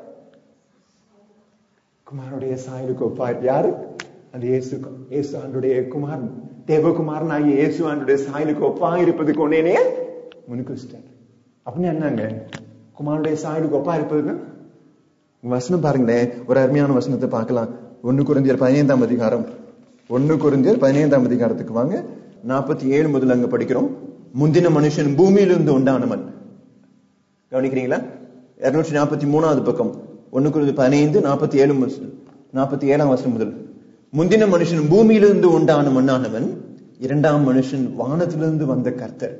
குமாரனுடைய சாயலுக்கு ஒப்பார் யாரு அந்த இயேசு இயேசு ஆண்டுடைய குமாரன் தேவகுமாரன் ஆகிய இயேசு ஆண்டுடைய சாயலுக்கு ஒப்பா இருப்பதுக்கு ஒன்னேனே முன்குறிச்சிட்டார் அப்படின்னு என்னங்க குமாரனுடைய சாயலுக்கு ஒப்பா இருப்பதுக்கு வசனம் பாருங்களேன் ஒரு அருமையான வசனத்தை பார்க்கலாம் ஒண்ணு குருந்தியர் பதினைந்தாம் அதிகாரம் ஒண்ணு குருந்தியர் பதினைந்தாம் அதிகாரத்துக்கு வாங்க நாற்பத்தி ஏழு முதல் அங்க படிக்கிறோம் முந்தின மனுஷன் பூமியிலிருந்து உண்டானவன் கவனிக்கிறீங்களா இருநூற்றி நாற்பத்தி மூணாவது பக்கம் ஒண்ணு குறிந்து பதினைந்து நாற்பத்தி ஏழு நாற்பத்தி ஏழாம் வருஷம் முதல் முந்தின மனுஷன் பூமியிலிருந்து உண்டான மண்ணானவன் இரண்டாம் மனுஷன் வானத்திலிருந்து வந்த கர்த்தர்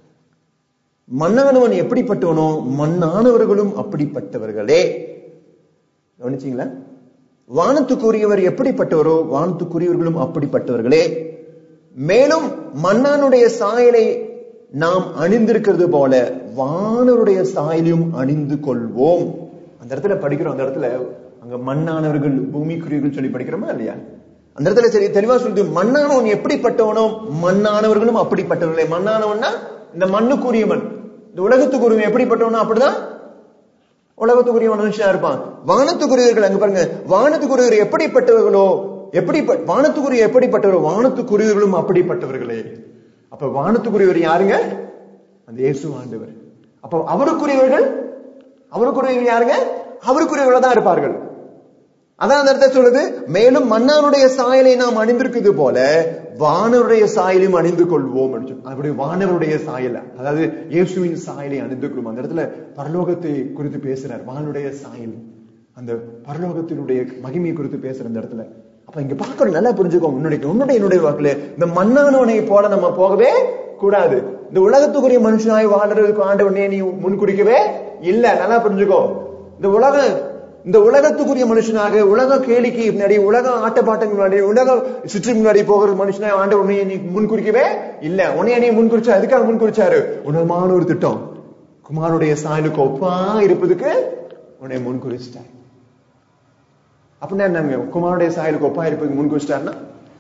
மண்ணானவன் எப்படிப்பட்டவனோ மண்ணானவர்களும் அப்படிப்பட்டவர்களே கவனிச்சீங்களா வானத்துக்குரியவர் எப்படிப்பட்டவரோ வானத்துக்குரியவர்களும் அப்படிப்பட்டவர்களே மேலும் மன்னானுடைய சாயலை நாம் அணிந்திருக்கிறது போல வானருடைய சாயலையும் அணிந்து கொள்வோம் அந்த இடத்துல படிக்கிறோம் அந்த இடத்துல அங்க மண்ணானவர்கள் பூமிக்குரியவர்கள் சொல்லி படிக்கிறோமா இல்லையா அந்த இடத்துல சரி தெளிவா சொல்லுது மண்ணானவன் எப்படிப்பட்டவனோ மண்ணானவர்களும் அப்படிப்பட்டவர்களே மண்ணானவன்னா இந்த மண்ணுக்குரியவன் இந்த உலகத்துக்குரியவன் எப்படிப்பட்டவனோ அப்படிதான் உலகத்துக்குரிய மனுஷனா இருப்பான் வானத்துக்குரியவர்கள் அங்க பாருங்க வானத்துக்குரியவர் எப்படிப்பட்டவர்களோ எப்படி வானத்துக்குரிய எப்படிப்பட்டவரோ வானத்துக்குரியவர்களும் அப்படிப்பட்டவர்களே அப்ப வானத்துக்குரியவர் யாருங்க அந்த இயேசு ஆண்டவர் அப்ப அவருக்குரியவர்கள் அவருக்குரியவர்கள் யாருங்க அவருக்குரியவர்கள் தான் இருப்பார்கள் அதான் அந்த இடத்த சொல்லுது மேலும் மன்னாருடைய சாயலை நாம் அணிந்திருக்குது போல வானருடைய சாயலையும் அணிந்து கொள்வோம் அப்படி வானருடைய சாயல அதாவது இயேசுவின் சாயலை அணிந்து கொள்வோம் அந்த இடத்துல பரலோகத்தை குறித்து பேசுறார் வானுடைய சாயல் அந்த பரலோகத்தினுடைய மகிமையை குறித்து பேசுற அந்த இடத்துல அப்ப இங்க பார்க்கணும் நல்லா புரிஞ்சுக்கோங்க உன்னுடைய உன்னுடைய என்னுடைய வாக்குல இந்த மண்ணானவனை போல நம்ம போகவே கூடாது இந்த உலகத்துக்குரிய மனுஷனாய் வாழ்றதுக்கு ஆண்டவனே நீ முன்குறிக்கவே இல்ல நல்லா புரிஞ்சுக்கோ இந்த உலக இந்த உலகத்துக்குரிய மனுஷனாக உலக கேளிக்கை முன்னாடி உலக ஆட்டப்பாட்டங்கள் முன்னாடி உலக சுற்றி முன்னாடி போகிற மனுஷனாய் ஆண்ட உன்னைய நீ முன்குறிக்கவே இல்ல உன்னைய நீ முன்குறிச்சா எதுக்காக முன்குறிச்சாரு உணர்மான ஒரு திட்டம் குமாருடைய சாயலுக்கு ஒப்பா இருப்பதுக்கு உன்னை முன்குறிச்சிட்டார் அப்படின்னா என்னங்க குமாருடைய சாயலுக்கு ஒப்பா இருப்பதுக்கு முன்குறிச்சிட்டாருன்னா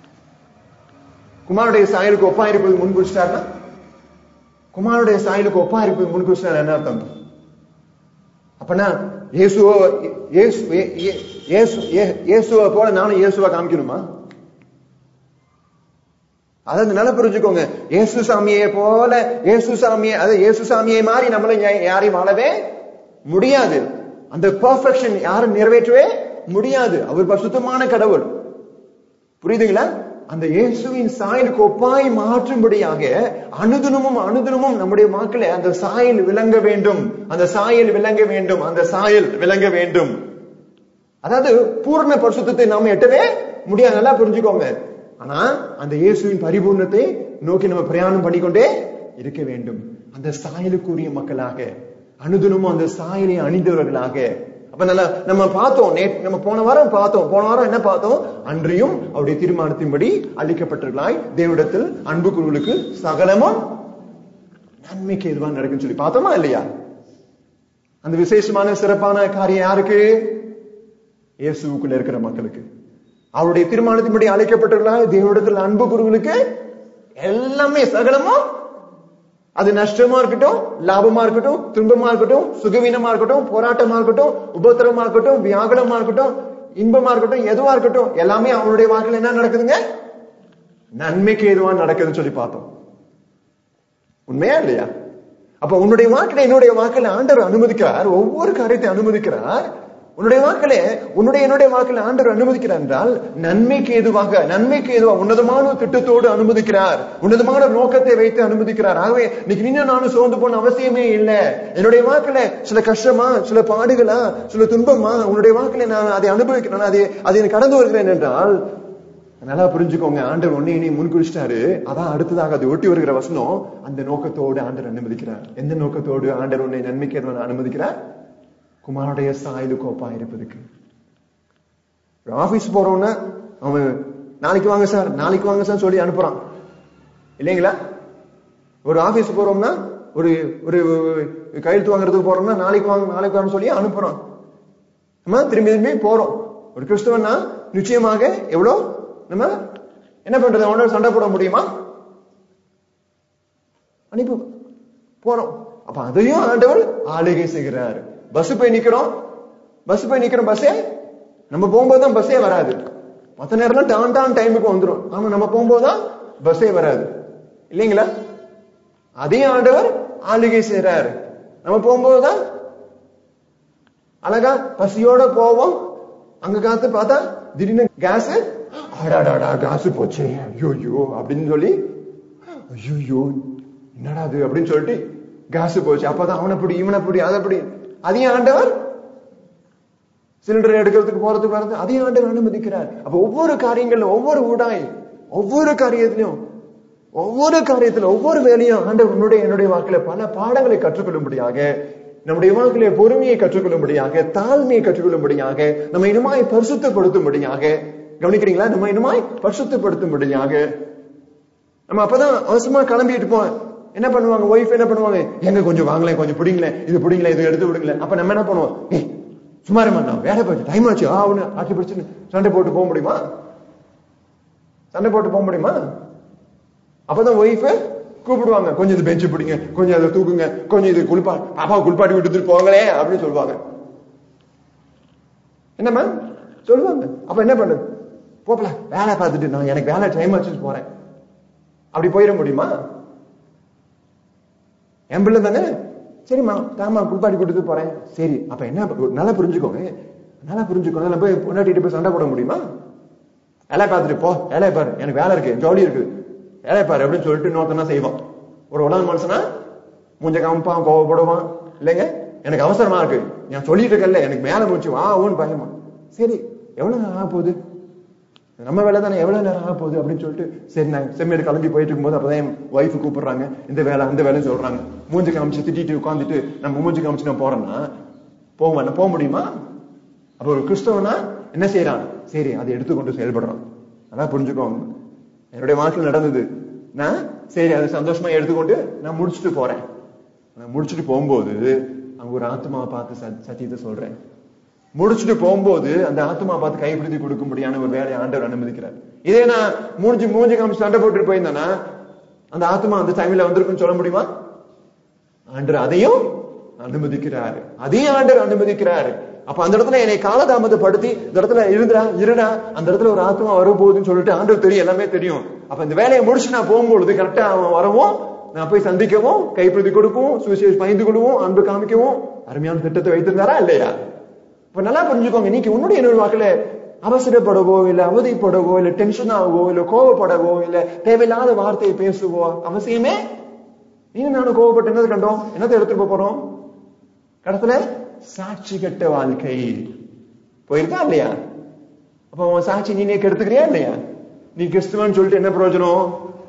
குமாருடைய சாயலுக்கு ஒப்பா இருப்பதுக்கு முன்குறிச்சிட்டாருன்னா குமாருடைய சாயலுக்கு ஒப்பா இருப்பதுக்கு முன்குறிச்சிட்டாரு என்ன அர்த்தம் அப்பனா இயேசுவோ இயேசு இயேசு இயேசுவை போல நானும் இயேசுவா காமிக்கணுமா அதாவது நல்லா புரிஞ்சுக்கோங்க இயேசு சாமியை போல இயேசு சாமியை அதாவது இயேசு சாமியை மாதிரி நம்மள யாரையும் வாழவே முடியாது அந்த பெர்ஃபெக்ஷன் யாரும் நிறைவேற்றவே முடியாது அவர் பசுத்தமான கடவுள் புரியுதுங்களா அந்த இயேசுவின் சாயலுக்கு ஒப்பாய் மாற்றும்படியாக அனுதினமும் அனுதினமும் நம்முடைய மக்களை அந்த சாயல் விளங்க வேண்டும் அந்த சாயல் விளங்க வேண்டும் அந்த சாயல் விளங்க வேண்டும் அதாவது பூர்ண பரிசுத்தத்தை நாம எட்டவே முடியாது நல்லா புரிஞ்சுக்கோங்க ஆனா அந்த இயேசுவின் பரிபூர்ணத்தை நோக்கி நம்ம பிரயாணம் பண்ணிக்கொண்டே இருக்க வேண்டும் அந்த சாயலுக்குரிய மக்களாக அனுதினமும் அந்த சாயலை அணிந்தவர்களாக அப்ப நல்லா நம்ம பார்த்தோம் நேற்று நம்ம போன வாரம் பார்த்தோம் போன வாரம் என்ன பார்த்தோம் அன்றையும் அவருடைய தீர்மானத்தின்படி அளிக்கப்பட்டவர்களாய் தேவனிடத்தில் அன்பு குழுவுக்கு சகலமும் நன்மைக்கு எதுவா நடக்குன்னு சொல்லி பார்த்தோமா இல்லையா அந்த விசேஷமான சிறப்பான காரியம் யாருக்கு இயேசுக்குள்ள இருக்கிற மக்களுக்கு அவருடைய தீர்மானத்தின்படி அழைக்கப்பட்டவர்களாய் தேவனிடத்தில் அன்பு குருவுக்கு எல்லாமே சகலமும் அது நஷ்டமா இருக்கட்டும் லாபமா இருக்கட்டும் துன்பமா இருக்கட்டும் சுகவீனமா இருக்கட்டும் போராட்டமா இருக்கட்டும் உபத்திரமா இருக்கட்டும் வியாகுலமா இருக்கட்டும் இன்பமா இருக்கட்டும் எதுவா இருக்கட்டும் எல்லாமே அவனுடைய வாழ்க்கையில் என்ன நடக்குதுங்க நன்மைக்கு எதுவா நடக்குதுன்னு சொல்லி பார்த்தோம் உண்மையா இல்லையா அப்ப உன்னுடைய வாழ்க்கையில என்னுடைய வாழ்க்கையில ஆண்டவர் அனுமதிக்கிறார் ஒவ்வொரு காரியத்தை அனுமதிக்கிறார் உன்னுடைய வாக்கிலே உன்னுடைய என்னுடைய வாக்கில் ஆண்டவர் அனுமதிக்கிறார் என்றால் நன்மைக்கு ஏதுவாக நன்மைக்கு ஏதுவாக உன்னதமான ஒரு திட்டத்தோடு அனுமதிக்கிறார் உன்னதமான ஒரு நோக்கத்தை வைத்து அனுமதிக்கிறார் ஆகவே இன்னைக்கு நீங்க நானும் சோர்ந்து போன அவசியமே இல்லை என்னுடைய வாக்குல சில கஷ்டமா சில பாடுகளா சில துன்பமா உன்னுடைய வாக்குல நான் அதை அனுபவிக்கிறேன் அதை அதை நான் கடந்து வருகிறேன் என்றால் நல்லா புரிஞ்சுக்கோங்க ஆண்டவர் ஒன்னே இனி முன்குறிச்சிட்டாரு அதான் அடுத்ததாக அதை ஒட்டி வருகிற வசனம் அந்த நோக்கத்தோடு ஆண்டவர் அனுமதிக்கிறார் எந்த நோக்கத்தோடு ஆண்டவர் உன்னை நன்மைக்கு எதுவும் அனுமதிக்கிறார் குமாரனுடைய சாயலு கோப்பா இருப்பதுக்கு ஆபீஸ் போறவன அவன் நாளைக்கு வாங்க சார் நாளைக்கு வாங்க சார் சொல்லி அனுப்புறான் இல்லைங்களா ஒரு ஆபீஸ் போறோம்னா ஒரு ஒரு கையெழுத்து வாங்குறதுக்கு போறோம்னா நாளைக்கு வாங்க நாளைக்கு வாங்க சொல்லி அனுப்புறோம் நம்ம திரும்பி திரும்பி போறோம் ஒரு கிறிஸ்தவனா நிச்சயமாக எவ்வளவு நம்ம என்ன பண்றது அவனோட சண்டை போட முடியுமா அனுப்பி போறோம் அப்ப அதையும் ஆண்டவர் ஆளுகை செய்கிறார் பஸ் போய் நிக்கிறோம் பஸ் போய் நிக்கிறோம் பஸ்ஸே நம்ம போகும்போது தான் பஸ்ஸே வராது மத்த நேரம் டான் டான் டைமுக்கு வந்துடும் ஆமா நம்ம போகும்போது தான் பஸ்ஸே வராது இல்லைங்களா அதையும் ஆண்டவர் ஆளுகை செய்யறாரு நம்ம போகும்போது தான் அழகா பசியோட போவோம் அங்க காத்து பார்த்தா திடீர்னு கேஸ் அடாடாடா காசு போச்சே ஐயோ ஐயோ அப்படின்னு சொல்லி ஐயோ என்னடா அது அப்படின்னு சொல்லிட்டு காசு போச்சு அப்பதான் அவனை பிடி இவனை பிடி அதை பிடி அதையும் ஆண்டவர் சிலிண்டர் எடுக்கிறதுக்கு போறதுக்கு வரது அதையும் ஆண்டவர் அனுமதிக்கிறார் அப்ப ஒவ்வொரு காரியங்கள்ல ஒவ்வொரு ஊடாய் ஒவ்வொரு காரியத்திலையும் ஒவ்வொரு காரியத்துல ஒவ்வொரு வேலையும் ஆண்டவர் உன்னுடைய என்னுடைய வாக்குல பல பாடங்களை கற்றுக்கொள்ளும்படியாக நம்முடைய வாழ்க்கையில பொறுமையை கற்றுக்கொள்ளும்படியாக தாழ்மையை கற்றுக்கொள்ளும்படியாக நம்ம இனமாய் பரிசுத்தப்படுத்தும்படியாக கவனிக்கிறீங்களா நம்ம இனமாய் பரிசுத்தப்படுத்தும்படியாக நம்ம அப்பதான் அவசரமா கிளம்பிட்டு போவோம் என்ன பண்ணுவாங்க ஒய்ஃப் என்ன பண்ணுவாங்க எங்க கொஞ்சம் வாங்கலேன் கொஞ்சம் பிடிங்களேன் இது பிடிங்களேன் இது எடுத்து விடுங்களேன் அப்ப நம்ம என்ன பண்ணுவோம் ஏய் சும்மா இருமா நான் வேலை போச்சு டைம் ஆச்சு ஆ அவனு ஆட்சி பிடிச்சு சண்டை போட்டு போக முடியுமா சண்டை போட்டு போக முடியுமா அப்பதான் ஒய்ஃப் கூப்பிடுவாங்க கொஞ்சம் இது பெஞ்சு பிடிங்க கொஞ்சம் அதை தூக்குங்க கொஞ்சம் இது குளிப்பா பாப்பா குளிப்பாட்டி விட்டுட்டு போங்களே அப்படின்னு சொல்லுவாங்க என்னம்மா சொல்லுவாங்க அப்ப என்ன பண்ணு போப்பல வேலை பார்த்துட்டு நான் எனக்கு வேலை டைம் வச்சு போறேன் அப்படி போயிட முடியுமா என் பிள்ளை தானே சரிம்மா தாமா குளிப்பாட்டி கொடுத்து போறேன் சரி அப்ப என்ன நல்லா புரிஞ்சுக்கோங்க நல்லா புரிஞ்சுக்கோங்க நம்ம போய் பொண்டாட்டிட்டு போய் சண்டை போட முடியுமா வேலை பார்த்துட்டு போ வேலையை பாரு எனக்கு வேலை இருக்கு ஜாலி இருக்கு வேலையை பாரு அப்படின்னு சொல்லிட்டு இன்னொருத்தனா செய்வான் ஒரு உலக மனுஷனா மூஞ்ச காமிப்பான் கோவப்படுவான் இல்லைங்க எனக்கு அவசரமா இருக்கு நான் சொல்லிட்டு இருக்கல எனக்கு மேல மூச்சு வா ஊன்னு பயமா சரி எவ்வளவு நேரம் ஆக போகுது நம்ம வேலை தானே எவ்வளவு நேரம் ஆக போகுது அப்படின்னு சொல்லிட்டு சரி நான் செம்மேடு கிளம்பி போயிட்டு இருக்கும்போது அப்பதான் என் ஒய்ஃப் கூப்பிடுறாங்க இந்த வேலை அந்த வேலைன்னு சொல்றாங்க மூஞ்சி காமிச்சு திட்டிட்டு உட்காந்துட்டு நம்ம மூஞ்சி காமிச்சு நான் போறேன்னா போவேன் போக முடியுமா அப்ப ஒரு கிறிஸ்தவனா என்ன செய்யறான் சரி அதை எடுத்துக்கொண்டு செயல்படுறான் அதான் புரிஞ்சுக்கோங்க என்னுடைய வாழ்க்கையில் நடந்தது நான் சரி அதை சந்தோஷமா எடுத்துக்கொண்டு நான் முடிச்சுட்டு போறேன் நான் முடிச்சுட்டு போகும்போது அங்க ஒரு ஆத்மாவை பார்த்து சத்தியத்தை சொல்றேன் முடிச்சுட்டு போகும்போது அந்த ஆத்மா பார்த்து கைப்பிடித்து கொடுக்கும்படியான ஒரு வேலையை ஆண்டவர் அனுமதிக்கிறார் இதே நான் மூஞ்சி மூஞ்சி காமிச்சு சண்டை போட்டுட்டு போயிருந்தேன்னா அந்த ஆத்மா அந்த டைம்ல வந்திருக்குன்னு சொல்ல முடியுமா ஆண்டர் அதையும் அனுமதிக்கிறாரு அதையும் ஆண்டர் அனுமதிக்கிறாரு அப்ப அந்த இடத்துல என்னை காலதாமதப்படுத்தி இந்த இடத்துல இருந்துடா இருடா அந்த இடத்துல ஒரு ஆத்மா வரப்போகுதுன்னு சொல்லிட்டு ஆண்டவர் தெரியும் எல்லாமே தெரியும் அப்ப இந்த வேலையை முடிச்சு நான் போகும்பொழுது கரெக்டா அவன் வரவும் நான் போய் சந்திக்கவும் கைப்பிரதி கொடுக்கவும் சுவிசேஷ் பயந்து கொள்வோம் அன்பு காமிக்கவும் அருமையான திட்டத்தை வைத்திருந்தாரா இல்லையா இப்ப நல்லா புரிஞ்சுக்கோங்க நீங்க உன்னுடைய என்னோட வாக்குல அவசரப்படவோ இல்ல அவதிப்படவோ இல்ல டென்ஷன் ஆகவோ இல்ல கோவப்படவோ இல்ல தேவையில்லாத வார்த்தையை பேசுவோ அவசியமே நீங்க நானும் கோவப்பட்டு என்னது கண்டோம் என்னத்தை எடுத்துட்டு போறோம் கடத்துல சாட்சி கட்ட வாழ்க்கை போயிருக்கா இல்லையா அப்ப உன் சாட்சி நீனே கெடுத்துக்கிறியா இல்லையா நீ கிறிஸ்துவன் சொல்லிட்டு என்ன பிரயோஜனம்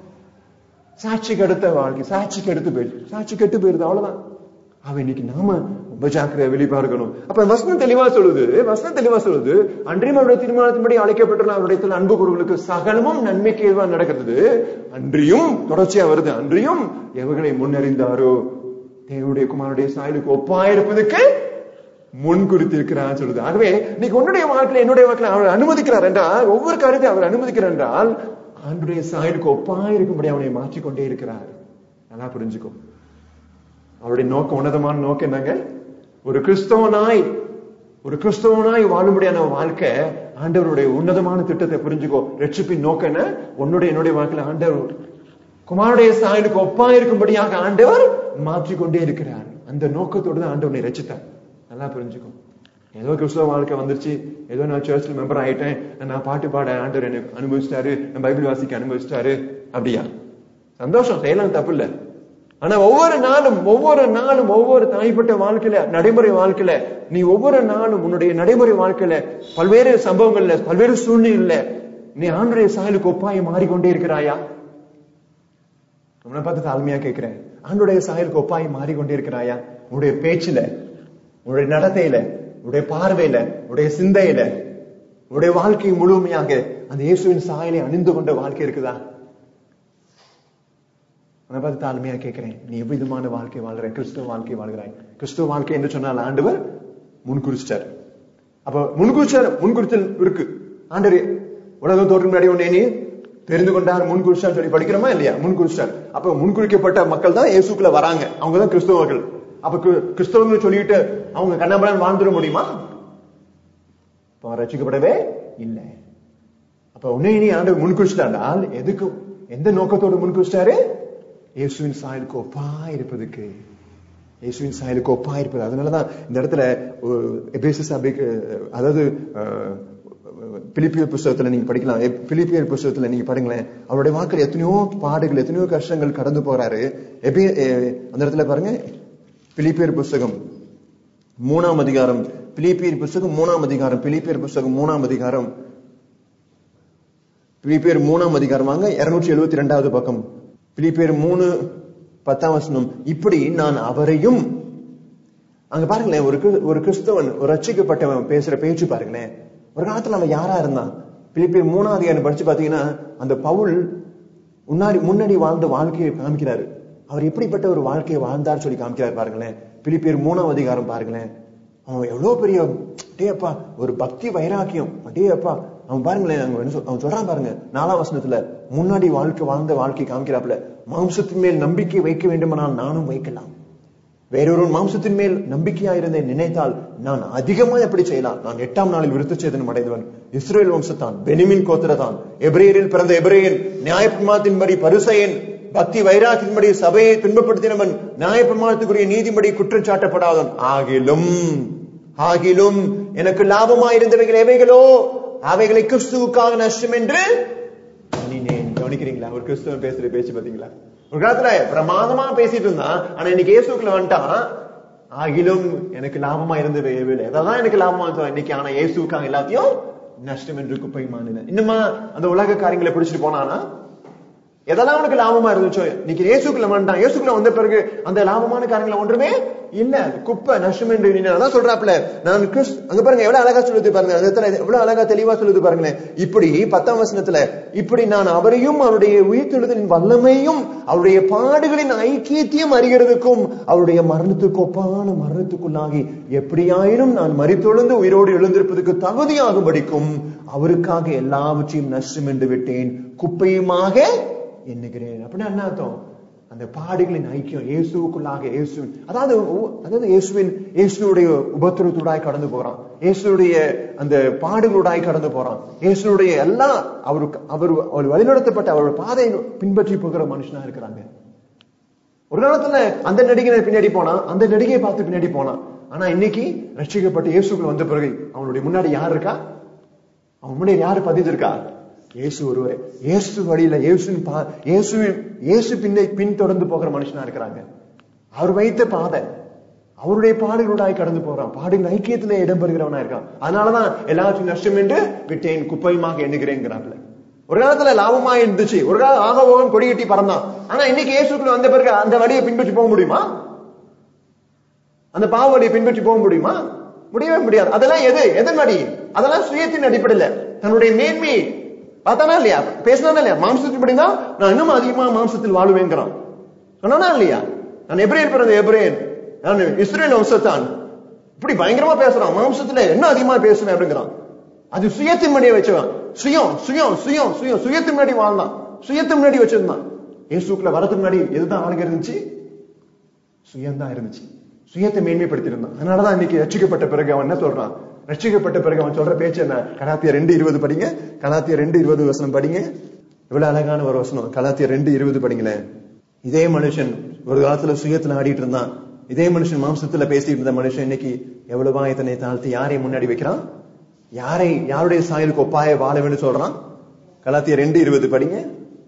சாட்சி கெடுத்த வாழ்க்கை சாட்சி கெடுத்து போயிடுச்சு சாட்சி கெட்டு போயிருது அவ்வளவுதான் அவ இன்னைக்கு நாம உபஜாக்கிர வெளிப்பா இருக்கணும் அப்ப வசனம் தெளிவா சொல்லுது வசனம் தெளிவா சொல்லுது அன்றையும் அவருடைய தீர்மானத்தின்படி அழைக்கப்பட்டுள்ள அவருடைய அன்பு குருவுகளுக்கு சகலமும் நன்மைக்கு எதுவா நடக்கிறது அன்றியும் தொடர்ச்சியா வருது அன்றியும் எவர்களை முன்னறிந்தாரோ தேவனுடைய குமாரனுடைய சாயலுக்கு ஒப்பா இருப்பதற்கு முன் குறித்திருக்கிறார் சொல்லுது ஆகவே இன்னைக்கு உன்னுடைய வாழ்க்கையில என்னுடைய வாழ்க்கையில அவர் அனுமதிக்கிறார் என்றால் ஒவ்வொரு காரியத்தையும் அவர் அனுமதிக்கிறார் என்றால் ஆண்டுடைய சாயலுக்கு ஒப்பா இருக்கும்படி அவனை மாற்றிக்கொண்டே இருக்கிறார் நல்லா புரிஞ்சுக்கோ அவருடைய நோக்கம் உன்னதமான நோக்கம் என்னங்க ஒரு கிறிஸ்தவனாய் ஒரு கிறிஸ்தவனாய் வாழும்படியான வாழ்க்கை ஆண்டவருடைய உன்னதமான திட்டத்தை புரிஞ்சுக்கோ ரட்சிப்பின் நோக்கம் என்ன உன்னுடைய என்னுடைய வாழ்க்கையில ஆண்டவர் குமாருடைய சாயலுக்கு ஒப்பா இருக்கும்படியாக ஆண்டவர் மாற்றிக்கொண்டே இருக்கிறார் அந்த நோக்கத்தோடு தான் ஆண்டவனை ரச்சித்தார் நல்லா புரிஞ்சுக்கோ ஏதோ கிறிஸ்தவ வாழ்க்கை வந்துருச்சு ஏதோ நான் சர்ச்சில் மெம்பர் ஆயிட்டேன் நான் பாட்டு பாட ஆண்டவர் எனக்கு அனுபவிச்சிட்டாரு நான் பைபிள் வாசிக்க அனுபவிச்சிட்டாரு அப்படியா சந்தோஷம் செய்யலாம் தப்பு இல்ல ஆனா ஒவ்வொரு நாளும் ஒவ்வொரு நாளும் ஒவ்வொரு தனிப்பட்ட வாழ்க்கையில நடைமுறை வாழ்க்கையில நீ ஒவ்வொரு நாளும் உன்னுடைய நடைமுறை வாழ்க்கையில பல்வேறு சம்பவங்கள்ல பல்வேறு சூழ்நிலையில நீ ஆண்டுடைய சாயலுக்கு ஒப்பாய் மாறிக்கொண்டே இருக்கிறாயா நம்மளை பார்த்து தாழ்மையா கேட்கிறேன் ஆண்டுடைய சாயலுக்கு ஒப்பாய் மாறிக்கொண்டே இருக்கிறாயா உன்னுடைய பேச்சுல உன்னுடைய நடத்தையில உன்னுடைய பார்வையில உன்னுடைய சிந்தையில உன்னுடைய வாழ்க்கை முழுமையாக அந்த இயேசுவின் சாயலை அணிந்து கொண்ட வாழ்க்கை இருக்குதா உன்னை பார்த்து தாழ்மையா கேட்கிறேன் நீ எவ்விதமான வாழ்க்கை வாழ்ற கிறிஸ்துவ வாழ்க்கை வாழ்கிறாய் கிறிஸ்துவ வாழ்க்கை என்று சொன்னால் ஆண்டவர் முன்குறிச்சிட்டார் அப்ப முன்குறிச்சார் முன்குறிச்சல் இருக்கு ஆண்டவர் உலகம் தோற்றம் முன்னாடி உன்னை நீ தெரிந்து கொண்டார் முன்குறிச்சார் சொல்லி படிக்கிறோமா இல்லையா முன்குறிச்சார் அப்ப முன்குறிக்கப்பட்ட மக்கள் தான் இயேசுக்குள்ள வராங்க அவங்க தான் கிறிஸ்தவர்கள் அப்ப கிறிஸ்தவர்கள் கிறிஸ்தவர்கள் சொல்லிட்டு அவங்க கண்ணாபுரம் வாழ்ந்துட முடியுமா இப்ப ரசிக்கப்படவே இல்லை அப்ப உன்னை நீ ஆண்டு முன்குறிச்சிட்டாண்டால் எதுக்கு எந்த நோக்கத்தோடு முன்குறிச்சிட்டாரு இயேசுவின் சாயலுக்கு ஒப்பா இருப்பதுக்கு இயேசுவின் சாயலுக்கு ஒப்பா இருப்பது அதனாலதான் இந்த இடத்துல எபேசு சபைக்கு அதாவது பிலிப்பியர் புஸ்தகத்துல நீங்க படிக்கலாம் பிலிப்பியர் புஸ்தகத்துல நீங்க பாருங்களேன் அவருடைய வாக்கள் எத்தனையோ பாடுகள் எத்தனையோ கஷ்டங்கள் கடந்து போறாரு எபே அந்த இடத்துல பாருங்க பிலிப்பியர் புஸ்தகம் மூணாம் அதிகாரம் பிலிப்பியர் புஸ்தகம் மூணாம் அதிகாரம் பிலிப்பியர் புஸ்தகம் மூணாம் அதிகாரம் பிலிப்பியர் மூணாம் அதிகாரம் வாங்க இருநூற்றி எழுபத்தி ரெண்டாவது பக்கம் பிலிப்பியர் மூணு பத்தாம் வசனம் இப்படி நான் அவரையும் அங்க பாருங்களேன் ஒரு ஒரு கிறிஸ்தவன் ஒரு ரட்சிக்கப்பட்டவன் பேசுற பேச்சு பாருங்களேன் ஒரு காலத்துல அவன் யாரா இருந்தான் பிலிப்பியர் மூணாவது அதிகாரம் படிச்சு பாத்தீங்கன்னா அந்த பவுல் முன்னாடி முன்னாடி வாழ்ந்த வாழ்க்கையை காமிக்கிறாரு அவர் எப்படிப்பட்ட ஒரு வாழ்க்கையை வாழ்ந்தார் சொல்லி காமிக்கிறார் பாருங்களேன் பிலிப்பியர் மூணாவது அதிகாரம் பாருங்களேன் அவன் எவ்வளவு பெரிய அடேப்பா ஒரு பக்தி வைராக்கியம் அடேப்பா அவன் பாருங்களேன் அவன் சொல்றான் பாருங்க நாலாம் வசனத்துல முன்னாடி வாழ்க்கை வாழ்ந்த வாழ்க்கை காமிக்கிறாப்புல மாம்சத்தின் மேல் நம்பிக்கை வைக்க வேண்டுமானால் நானும் வைக்கலாம் வேறொரு மாம்சத்தின் மேல் நம்பிக்கையா இருந்தேன் நினைத்தால் நான் அதிகமா எப்படி செய்யலாம் நான் எட்டாம் நாளில் விருத்த சேதனம் அடைந்தவன் இஸ்ரேல் வம்சத்தான் பெனிமின் கோத்திரதான் எப்ரேயரில் பிறந்த எப்ரேயன் நியாயப்பிரமாத்தின்படி பரிசையன் பக்தி வைராக்கின்படி சபையை துன்பப்படுத்தினவன் நியாயப்பிரமாணத்துக்குரிய நீதிபடி குற்றம் சாட்டப்படாதவன் ஆகிலும் ஆகிலும் எனக்கு லாபமா இருந்தவைகள் எவைகளோ அவைகளை கிறிஸ்துவுக்காக நஷ்டம் என்று கவனிக்கிறீங்களா ஒரு கிறிஸ்துவன் பேசுற பேச்சு பாத்தீங்களா ஒரு காலத்துல பிரமாதமா பேசிட்டு இருந்தான் ஆனா இன்னைக்கு இயேசுக்குள்ள வந்துட்டான் ஆகிலும் எனக்கு லாபமா இருந்தது எதான் எனக்கு லாபமா இருந்தோம் இன்னைக்கு ஆனா இயேசுக்காக எல்லாத்தையும் நஷ்டம் என்று குப்பை மாநில இன்னுமா அந்த உலக காரியங்களை பிடிச்சிட்டு போனானா எதெல்லாம் அவனுக்கு லாபமா இருந்துச்சோ இன்னைக்கு இயேசுக்குள்ள வந்துட்டான் இயேசுக்குள்ள வந்த பிறகு அந்த லாபமான காரியங்களை ஒன்றுமே இல்ல குப்பை நஷ்டம் என்று அதான் சொல்றாப்ல நான் கிறிஸ் அங்க பாருங்க எவ்வளவு அழகா சொல்லுது பாருங்க அந்த எவ்வளவு அழகா தெளிவா சொல்லுது பாருங்களேன் இப்படி பத்தாம் வசனத்துல இப்படி நான் அவரையும் அவருடைய உயிர்த்தெழுதலின் வல்லமையும் அவருடைய பாடுகளின் ஐக்கியத்தையும் அறிகிறதுக்கும் அவருடைய மரணத்துக்கு ஒப்பான மரணத்துக்குள்ளாகி எப்படியாயினும் நான் மறித்தொழுந்து உயிரோடு எழுந்திருப்பதற்கு தகுதியாகும்படிக்கும் அவருக்காக எல்லாவற்றையும் நஷ்டம் என்று விட்டேன் குப்பையுமாக எண்ணுகிறேன் அப்படின்னா என்ன அர்த்தம் அந்த பாடுகளின் ஐக்கியம் இயேசுக்குள்ளாக இயேசு அதாவது அதாவது இயேசுவின் இயேசுடைய உபத்திரத்தோடாய் கடந்து போறான் இயேசுடைய அந்த பாடுகளோடாய் கடந்து போறான் இயேசுடைய எல்லாம் அவருக்கு அவர் அவர் வழிநடத்தப்பட்ட அவரோட பாதையை பின்பற்றி போகிற மனுஷனா இருக்கிறாங்க ஒரு காலத்துல அந்த நடிகனை பின்னாடி போனா அந்த நடிகையை பார்த்து பின்னாடி போனான் ஆனா இன்னைக்கு ரட்சிக்கப்பட்ட இயேசுக்குள்ள வந்த பிறகு அவனுடைய முன்னாடி யார் இருக்கா அவன் முன்னாடி யாரு பதிஞ்சிருக்கா இயேசு ஒருவரே இயேசு வழியில இயேசுவின் பா இயேசுவின் இயேசு பின்னை பின் தொடர்ந்து போகிற மனுஷனா இருக்கிறாங்க அவர் வைத்த பாதை அவருடைய பாடுகளோடாய் கடந்து போறான் பாடுகள் ஐக்கியத்துல இடம்பெறுகிறவனா இருக்கான் அதனாலதான் எல்லாத்தையும் நஷ்டம் என்று விட்டேன் குப்பையுமாக எண்ணுகிறேங்கிறாப்ல ஒரு காலத்துல லாபமா இருந்துச்சு ஒரு காலம் ஆகவோகன் கொடி கட்டி பறந்தான் ஆனா இன்னைக்கு இயேசுக்குள்ள வந்த பிறகு அந்த வழியை பின்பற்றி போக முடியுமா அந்த பாவ வழியை பின்பற்றி போக முடியுமா முடியவே முடியாது அதெல்லாம் எது எதன் வழி அதெல்லாம் சுயத்தின் அடிப்படையில தன்னுடைய மேன்மை பார்த்தானா இல்லையா பேசினா இல்லையா மாம்சத்தின் படினா நான் இன்னும் அதிகமா மாம்சத்தில் வாழுவேங்கிறான் சொன்னானா இல்லையா நான் எப்ரேன் பிறந்த எப்ரேன் நான் இஸ்ரேல் வம்சத்தான் இப்படி பயங்கரமா பேசுறான் மாம்சத்துல என்ன அதிகமா பேசுவேன் அப்படிங்கிறான் அது சுயத்தின் முன்னாடியே வச்சவன் சுயம் சுயம் சுயம் சுயம் சுயத்தின் முன்னாடி வாழ்ந்தான் சுயத்தின் முன்னாடி வச்சிருந்தான் இயேசுக்குள்ள வரதுக்கு முன்னாடி எதுதான் ஆளுங்க இருந்துச்சு சுயம்தான் இருந்துச்சு சுயத்தை மேன்மைப்படுத்திருந்தான் அதனாலதான் இன்னைக்கு ரட்சிக்கப்பட்ட பிறகு அவன் என்ன சொல்றான் ரட்சிக்கப்பட்ட பிறகு அவன் சொல்ற பேச்சு என்ன கலாத்திய ரெண்டு இருபது படிங்க கலாத்திய ரெண்டு இருபது வசனம் படிங்க இவ்வளவு அழகான ஒரு வசனம் கலாத்திய ரெண்டு இருபது படிங்களேன் இதே மனுஷன் ஒரு காலத்துல சுயத்துல ஆடிட்டு இருந்தான் இதே மனுஷன் மாம்சத்துல பேசிட்டு இருந்த மனுஷன் இன்னைக்கு எவ்வளவா தன்னை தாழ்த்தி யாரை முன்னாடி வைக்கிறான் யாரை யாருடைய சாயலுக்கு ஒப்பாய வாழ வேண்டும் சொல்றான் கலாத்திய ரெண்டு இருபது படிங்க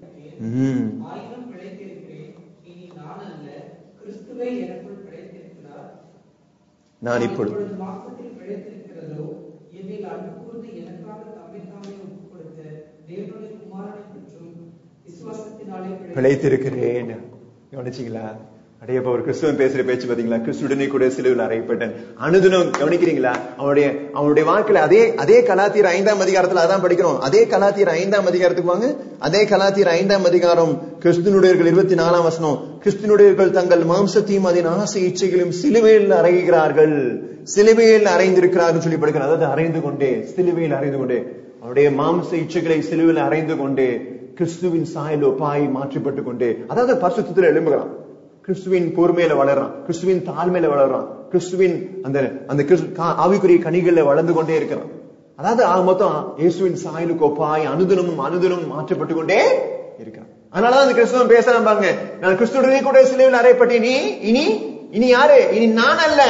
ம் ஆயிரம் பிழைத்திருக்கிறேன் இனி நான் அல்ல கிறிஸ்துவே எனக்குள் பிழைத்திருக்கிறார் நான் இப்பொழுது இப்பொழுது மாம்சத்தில் பிழைத்திருக்கிறதோ என்னில் அன்பு கூர்ந்து எனக்காக தம்மை தாமே ஒப்புக் கொடுத்த தேவனுடைய குமாரனை பற்றும் விசுவாசத்தினாலே பிழை பிழைத்திருக்கிறேன் கவனிச்சீங்களா அடையப்ப ஒரு கிறிஸ்துவன் பேசுற பேச்சு பாத்தீங்களா கிறிஸ்துடனே கூட சிலுவில் அறையப்பட்டேன் அனுதினம் கவனிக்கிறீங்களா அவனுடைய அவனுடைய வாழ்க்கையில அதே அதே கலாத்தீர் ஐந்தாம் அதிகாரத்துல அதான் படிக்கிறோம் அதே கலாத்தீர் ஐந்தாம் அதிகாரத்துக்கு வாங்க அதே கலாத்தீர் ஐந்தாம் அதிகாரம் கிறிஸ்துனுடையர்கள் இருபத்தி நாலாம் வசனம் கிறிஸ்துனுடையர்கள் தங்கள் மாம்சத்தையும் அதன் ஆசை இச்சைகளையும் சிலுவையில் அறைகிறார்கள் சிலுவையில் அறைந்திருக்கிறார்கள் சொல்லி படிக்கிறார் அதாவது அறைந்து கொண்டே சிலுவையில் அறைந்து கொண்டே அவருடைய மாம்ச இச்சைகளை சிலுவையில் அறைந்து கொண்டே கிறிஸ்துவின் சாயல் ஒப்பாய் மாற்றப்பட்டு கொண்டே அதாவது பரிசுத்தத்தில் எழும்புகிறான் கிறிஸ்துவின் பொறுமையில வளர்றான் கிறிஸ்துவின் தாழ்மையில வளர்றான் கிறிஸ்துவின் அந்த அந்த கிறிஸ்து- கா- ஆவிக்குரிய கனிகள்ல வளர்ந்து கொண்டே இருக்கிறான் அதாவது ஆக மொத்தம் இயேசுவின் சாயலுக்கு ஒப்பாய் அனுதினமும் அனுதினமும் மாற்றப்பட்டு கொண்டே இருக்கிறான் அதனாலதான் அந்த கிறிஸ்துவன் பேசுறான் பாருங்க நான் கிறிஸ்துவனே கூட சிலுவையில் அறையப்பட்டேன் நீ இனி இனி யாரு இனி நான் அல்ல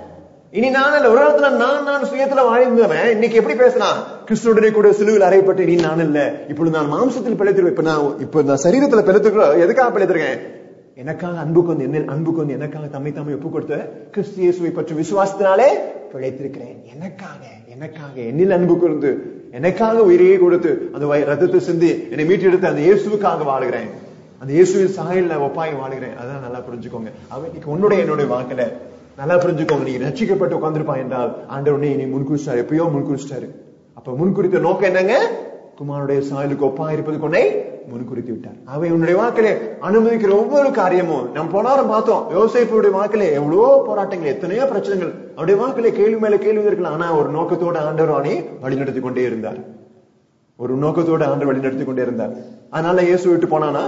இனி நான் அல்ல ஒரு இடத்துல நான் நான் சுயத்துல வாழ்ந்தவன் இன்னைக்கு எப்படி பேசுறான் கிறிஸ்துவனுடைய கூட சிலுவில் அறையப்பட்டு நீ நான் இல்ல இப்பொழுது நான் மாம்சத்தில் பிழைத்திருக்கேன் இப்ப நான் இப்ப நான் சரீரத்துல பிழைத்திருக்கிறேன் எதுக்காக பிழைத்திருக்கேன் எனக்காக அன்புக்கு வந்து என்ன அன்புக்கு வந்து எனக்காக தம்மை தம்மை ஒப்பு கொடுத்த கிறிஸ்து இயேசுவை பற்றி விசுவாசத்தினாலே பிழைத்திருக்கிறேன் எனக்காக எனக்காக என்னில் அன்பு கூர்ந்து எனக்காக உயிரையே கொடுத்து அந்த வய- ரத்தத்தை சிந்தி என்னை மீட்டெடுத்து அந்த இயேசுவுக்காக வாழுகிறேன் அந்த இயேசுவின் சாயல்ல ஒப்பாய் வாழுகிறேன் அதான் நல்லா புரிஞ்சுக்கோங்க அவன் இன்னைக்கு உன்னுடைய என்னுடைய வாக்குல நல்லா புரிஞ்சுக்கோங்க நீங்க ரட்சிக்கப்பட்டு உட்கார்ந்திருப்பான் என்றால் ஆண்டவர் உன்னை நீ முன்குறிச்சாரு எப்பயோ முன்குறிச்சிட்டாரு அப்ப முன்குறித்த நோக்கம் என்னங்க குமாரனுடைய சாயலுக்கு ஒப்பா இருப்பது கொண்டை முன்குறித்து விட்டார் அவை உன்னுடைய வாக்கிலே அனுமதிக்கிற ஒவ்வொரு காரியமும் நம்ம போனாரம் பார்த்தோம் யோசிப்புடைய வாக்கிலே எவ்வளவோ போராட்டங்கள் எத்தனையோ பிரச்சனைகள் அவருடைய வாக்கிலே கேள்வி மேல கேள்வி இருக்கலாம் ஆனா ஒரு நோக்கத்தோட ஆண்டவர் அவனை வழிநடத்தி கொண்டே இருந்தார் ஒரு நோக்கத்தோட ஆண்டு வழிநடத்தி கொண்டே இருந்தார் அதனால இயேசு விட்டு போனானா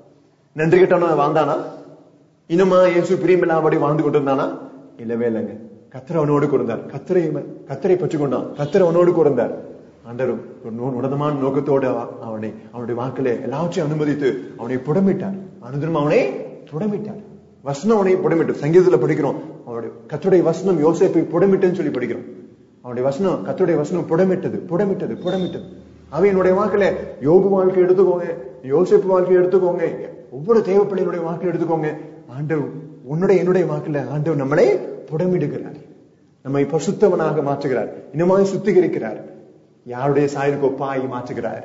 நன்றி கெட்டவனா வாழ்ந்தானா இன்னுமா இயேசு பிரியமில்லாமடி வாழ்ந்து கொண்டிருந்தானா இல்லவே இல்லைங்க கத்தர் அவனோடு கூர்ந்தார் கத்தரை கத்தரை பற்றி கொண்டான் கத்தர் அவனோடு கூர்ந்தார் ஆண்டரும் ஒரு நோ- உன்னதமான நோக்கத்தோடு அவ- அவனை அவனுடைய வாக்கிலே எல்லாவற்றையும் அனுமதித்து அவனை புடமிட்டார் அனுதினம் அவனை புடமிட்டார் வசனம் அவனை புடமிட்டு சங்கீதத்துல படிக்கிறோம் அவனுடைய கத்துடைய வசனம் யோசேப்பை புடமிட்டுன்னு சொல்லி படிக்கிறோம் அவனுடைய வசனம் கத்துடைய வசனம் புடமிட்டது புடமிட்டது புடமிட்டது அவன் என்னுடைய வாக்குல யோகு வாழ்க்கை எடுத்துக்கோங்க யோசிப்பு வாழ்க்கை எடுத்துக்கோங்க ஒவ்வொரு தேவ பிள்ளைகளுடைய வாக்கில் எடுத்துக்கோங்க ஆண்டவர் உன்னுடைய என்னுடைய வாக்குல ஆண்டவர் நம்மளை புடமிடுகிறார் நம்மை பசுத்தவனாக மாற்றுகிறார் இன்னுமாய் சுத்திகரிக்கிறார் யாருடைய சாயலுக்கு ஒப்பாய் மாற்றுகிறார்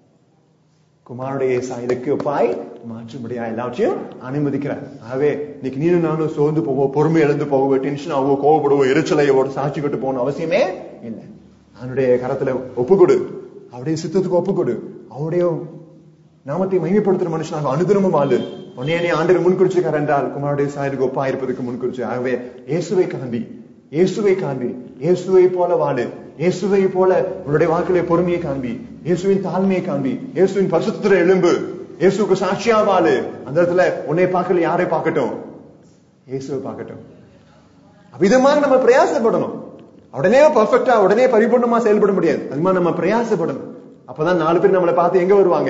குமாருடைய சாயலுக்கு ஒப்பாய் மாற்றும்படியா எல்லாவற்றையும் அனுமதிக்கிறார் ஆகவே இன்னைக்கு நீனும் நானும் சோர்ந்து போவோம் பொறுமை இழந்து போவோம் டென்ஷன் ஆகும் கோவப்படுவோம் எரிச்சலையோட சாட்சி கட்டு போகணும் அவசியமே இல்லை அவனுடைய கரத்துல ஒப்புக்கொடு அவருடைய சித்தத்துக்கு ஒப்புக்கொடு அவருடைய நாமத்தை மகிமைப்படுத்துற மனுஷனாக அனுதினமும் வாழு உன்னைய நீ ஆண்டு முன்குறிச்சிருக்கார் என்றால் குமாருடைய சாயலுக்கு ஒப்பா இருப்பதற்கு முன்குறிச்சு ஆகவே இயேசுவை காண்பி இயேசுவை காண்பி இயேசுவை போல வாழு இயேசுவை போல உன்னுடைய வாக்கிலே பொறுமையை காண்பி இயேசுவின் தாழ்மையை காண்பி இயேசுவின் பரிசுத்திர எலும்பு இயேசுக்கு சாட்சியா வாழு அந்த இடத்துல உன்னை பார்க்கல யாரை பார்க்கட்டும் இயேசுவை பார்க்கட்டும் அப்ப இது மாதிரி நம்ம பிரயாசப்படணும் உடனே பர்ஃபெக்டா உடனே பரிபூர்ணமா செயல்பட முடியாது அது மாதிரி நம்ம பிரயாசப்படணும் அப்பதான் நாலு பேர் நம்மளை பார்த்து எங்க வருவாங்க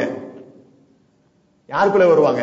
யாருக்குள்ள வருவாங்க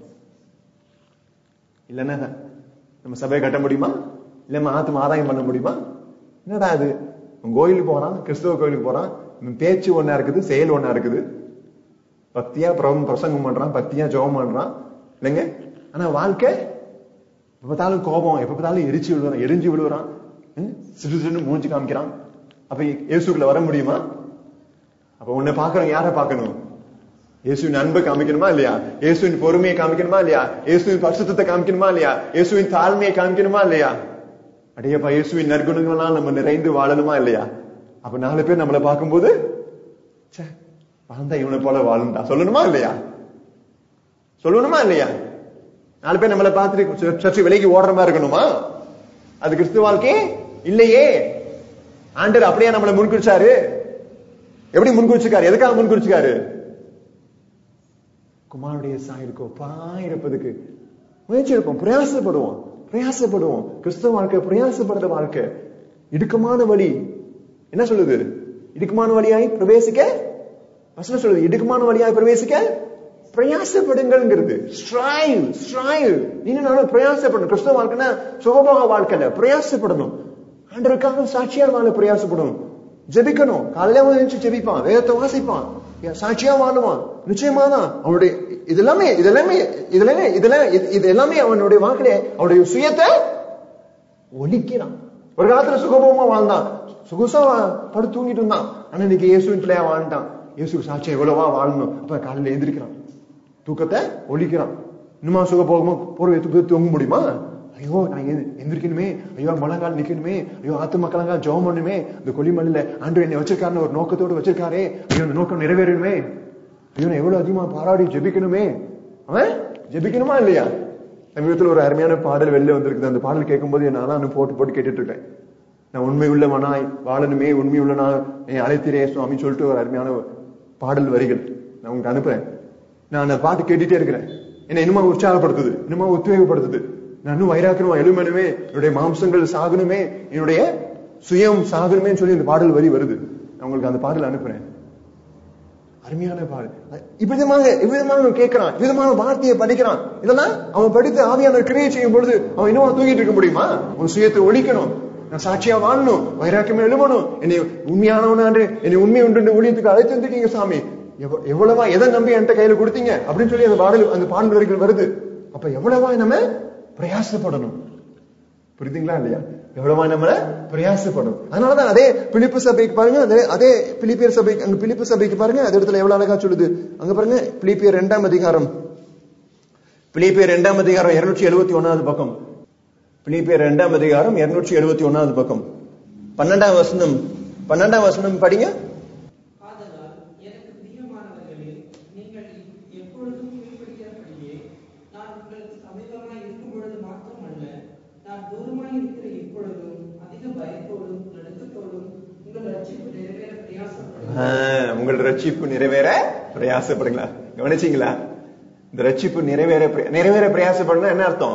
இல்லன்னா நம்ம சபையை கட்ட முடியுமா இல்ல நம்ம ஆத்து ஆதாயம் பண்ண முடியுமா என்னடா அது அவன் கோயிலுக்கு போறான் கிறிஸ்தவ கோயிலுக்கு போறான் இவன் பேச்சு ஒண்ணா இருக்குது செயல் ஒண்ணா இருக்குது பக்தியா பிரபம் பிரசங்கம் பண்றான் பக்தியா ஜெபம் பண்றான் இல்லைங்க ஆனா வாழ்க்கை எப்ப பார்த்தாலும் கோபம் எப்ப பார்த்தாலும் எரிச்சு விழுவான் எரிஞ்சு விழுவுறான் ம்? சிறு சிறு மூஞ்சி காமிக்கிறான் அப்ப இயேசுக்குள்ள வர முடியுமா அப்ப உன்னை பாக்குறோம் யாரை பார்க்கணும் இயேசுவின் அன்பை காமிக்கணுமா இல்லையா இயேசுவின் பொறுமையை காமிக்கணுமா இல்லையா இயேசுவின் பரிசுத்தத்தை காமிக்கணுமா இல்லையா இயேசுவின் தாழ்மையை காமிக்கணுமா இல்லையா அடையப்பா இயேசுவின் நற்குணங்களால் நம்ம நிறைந்து வாழணுமா இல்லையா அப்ப நாலு பேர் நம்மளை பார்க்கும்போது ச்சே வாழ்ந்தா இவனை போல வாழுண்டா சொல்லணுமா இல்லையா சொல்லணுமா இல்லையா நாலு பேர் நம்மளை பார்த்துட்டு சற்று விலைக்கு ஓடுற மாதிரி இருக்கணுமா அது கிறிஸ்துவ வாழ்க்கை இல்லையே ஆண்டர் அப்படியே நம்மளை முன்குறிச்சாரு எப்படி முன்குறிச்சிருக்காரு எதுக்காக முன்குறிச்சிருக்காரு குமாருடைய சாயலுக்கு ஒப்பாய் இருப்பதுக்கு முயற்சி எடுப்போம் பிரயாசப்படுவோம் பிரயாசப்படுவோம் கிறிஸ்தவ வாழ்க்கை பிரயாசப்படுற வாழ்க்கை இடுக்கமான வழி என்ன சொல்லுது இடுக்கமான வழியாய் பிரவேசிக்க வசனம் சொல்லுது இடுக்கமான வழியாய் பிரவேசிக்க பிரயாசப்படுங்கிறது ஸ்ட்ரைவ் ஸ்ட்ரைவ் நீங்க நானும் பிரயாசப்படணும் கிறிஸ்தவ வாழ்க்கைன்னா சுகபோக வாழ்க்கையில பிரயாசப்படணும் ஆண்டருக்காக சாட்சியா வாழ பிரயாசப்படணும் ஜெபிக்கணும் காலையில வந்து ஜெபிப்பான் வேதத்தை வாசிப்பான் சாட்சியா வாழுவான் நிச்சயமா தான் அவனுடைய இது எல்லாமே இது எல்லாமே இது எல்லாமே இதெல்லாம் இது எல்லாமே அவனுடைய வாழ்க்கையில அவனுடைய சுயத்தை ஒழிக்கிறான் ஒரு காலத்துல சுகபோகமா வாழ்ந்தான் சுகுசா படுத்து தூங்கிட்டு இருந்தான் ஆனா இன்னைக்கு இயேசுவின் பிள்ளையா வாழ்ந்தான் இயேசு சாட்சியா எவ்வளவா வாழணும் அப்ப காலையில எந்திரிக்கிறான் தூக்கத்தை ஒழிக்கிறான் இன்னுமா சுகபோகமா போர்வை தூக்க தூங்க முடியுமா ஐயோ நான் எந்திரிக்கணுமே ஐயோ மழங்கால் நிக்கணுமே ஐயோ ஆத்து மக்களங்கா ஜெபம் பண்ணுமே இந்த கொல்லிமலையில ஆண்டு என்னை வச்சிருக்காருன்னு ஒரு நோக்கத்தோடு வச்சிருக்காரே ஐயோ அந்த நோக்கம் நிறைவேறணுமே ஐயோ நான் எவ்வளவு அதிகமா பாராடி ஜெபிக்கணுமே அவன் ஜெபிக்கணுமா இல்லையா சமீபத்தில் ஒரு அருமையான பாடல் வெளில வந்திருக்குது அந்த பாடல் கேட்கும்போது நான் போட்டு போட்டு கேட்டுட்டு இருக்கேன் நான் உண்மை உள்ளவனாய் வாழணுமே உண்மை உள்ளனா அழைத்திரே சுவாமி சொல்லிட்டு ஒரு அருமையான பாடல் வரிகள் நான் உங்களுக்கு அனுப்புறேன் நான் அந்த பாட்டு கேட்டுட்டே இருக்கிறேன் என்ன இன்னுமா உற்சாகப்படுத்துது இன்னுமா உத்வேகப்படுத்துது நான் இன்னும் வைராக்கணுமா எழுமணுமே என்னுடைய மாம்சங்கள் சாகணுமே என்னுடைய சுயம் சாகணுமே சொல்லி இந்த பாடல் வரி வருது நான் உங்களுக்கு அந்த பாடல் அனுப்புறேன் அருமையான பாடல் இவ்விதமாக இவ்விதமாக கேட்கிறான் விதமான வார்த்தையை படிக்கிறான் இதெல்லாம் அவன் படித்து ஆவியான கிரியை செய்யும் பொழுது அவன் இன்னும் தூங்கிட்டு இருக்க முடியுமா உன் சுயத்தை ஒழிக்கணும் நான் சாட்சியா வாழணும் வைராக்கியமே எழுமணும் என்னை உண்மையானவனாண்டு என்னை உண்மை உண்டு ஊழியத்துக்கு அழைத்து வந்துட்டீங்க சாமி எவ்வளவா எதை நம்பி என்கிட்ட கையில கொடுத்தீங்க அப்படின்னு சொல்லி அந்த பாடல் அந்த பாடல் வரிகள் வருது அப்ப எவ்வளவா நம்ம பிரயாசப்படணும் புரியுதுங்களா இல்லையா எவ்வளவா நம்ம பிரயாசப்படும் அதனாலதான் அதே பிலிப்பு சபைக்கு பாருங்க அதே அதே பிலிப்பியர் சபைக்கு அங்க பிலிப்பு சபைக்கு பாருங்க அது இடத்துல எவ்வளவு அழகா சொல்லுது அங்க பாருங்க பிலிப்பியர் இரண்டாம் அதிகாரம் பிலிப்பியர் இரண்டாம் அதிகாரம் இருநூற்றி எழுபத்தி ஒன்னாவது பக்கம் பிலிப்பியர் இரண்டாம் அதிகாரம் இருநூற்றி எழுபத்தி ஒன்னாவது பக்கம் பன்னெண்டாம் வசனம் பன்னெண்டாம் வசனம் படிங்க ஆதலால் எனக்கு பிரியமானவர்களே நீங்கள் எப்பொழுதும் கீழ்ப்படுகிறபடியே நான் உங்களுக்கு சமீபமாய் இருக்கும் பொழுது மாத்திரமல்ல நான் தூரமாய் இருக்கிற இப்பொழுதும் அதிக பயத்தோடும் நடுக்கத்தோடும் உங்கள் ரட்சிப்பு நிறைவேற பிரயாசப்படுகிறேன் ஆஹ், உங்கள் ரட்சிப்பு நிறைவேற பிரயாசப்படுங்களா கவனிச்சீங்களா இந்த ரட்சிப்பு நிறைவேற பிர- நிறைவேற பிரயாசப்படணும் என்ன அர்த்தம்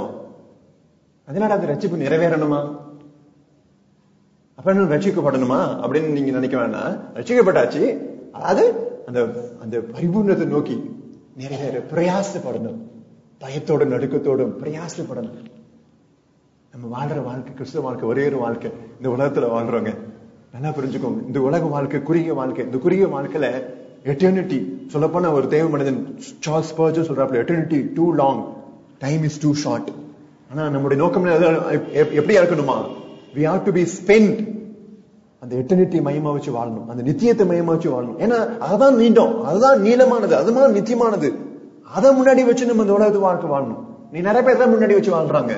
அதனால அந்த ரட்சிப்பு நிறைவேறணுமா அப்ப என்ன ரட்சிக்கப்படணுமா அப்படின்னு நீங்க நினைக்க வேண்டாம் ரட்சிக்கப்பட்டாச்சு அதாவது அந்த அந்த பரிபூர்ணத்தை நோக்கி நிறைவேற பிரயாசப்படணும் பயத்தோடும் நடுக்கத்தோடும் பிரயாசப்படணும் நம்ம வாழ்ற வாழ்க்கை கிறிஸ்துவ வாழ்க்கை ஒரே ஒரு வாழ்க்கை இந்த உலகத்துல வாழ்றோங்க நல்லா புரிஞ்சுக்கோங்க இந்த உலக வாழ்க்கை குறுகிய வாழ்க்கை இந்த குறுகிய வாழ்க்கையில எட்டர்னிட்டி சொல்லப்போனா ஒரு தேவ மனிதன் சார்ல்ஸ் பர்ஜர் சொல்றாப்புல eternity too long time is too short ஆனா நம்முடைய நோக்கம் எப்படியா இருக்கணுமா we have to be spent அந்த எட்டர்னிட்டி மையமா வச்சு வாழணும் அந்த நித்தியத்தை மையமா வச்சு வாழணும் ஏன்னா அதுதான் நீண்டம் அதுதான் நீளமானது அதுதான் நித்தியமானது அதை முன்னாடி வச்சு நம்ம இந்த உலகத்து வாழ்க்கை வாழணும் நீ நிறைய பேர் தான் முன்னாடி வச்சு வாழ்றாங்க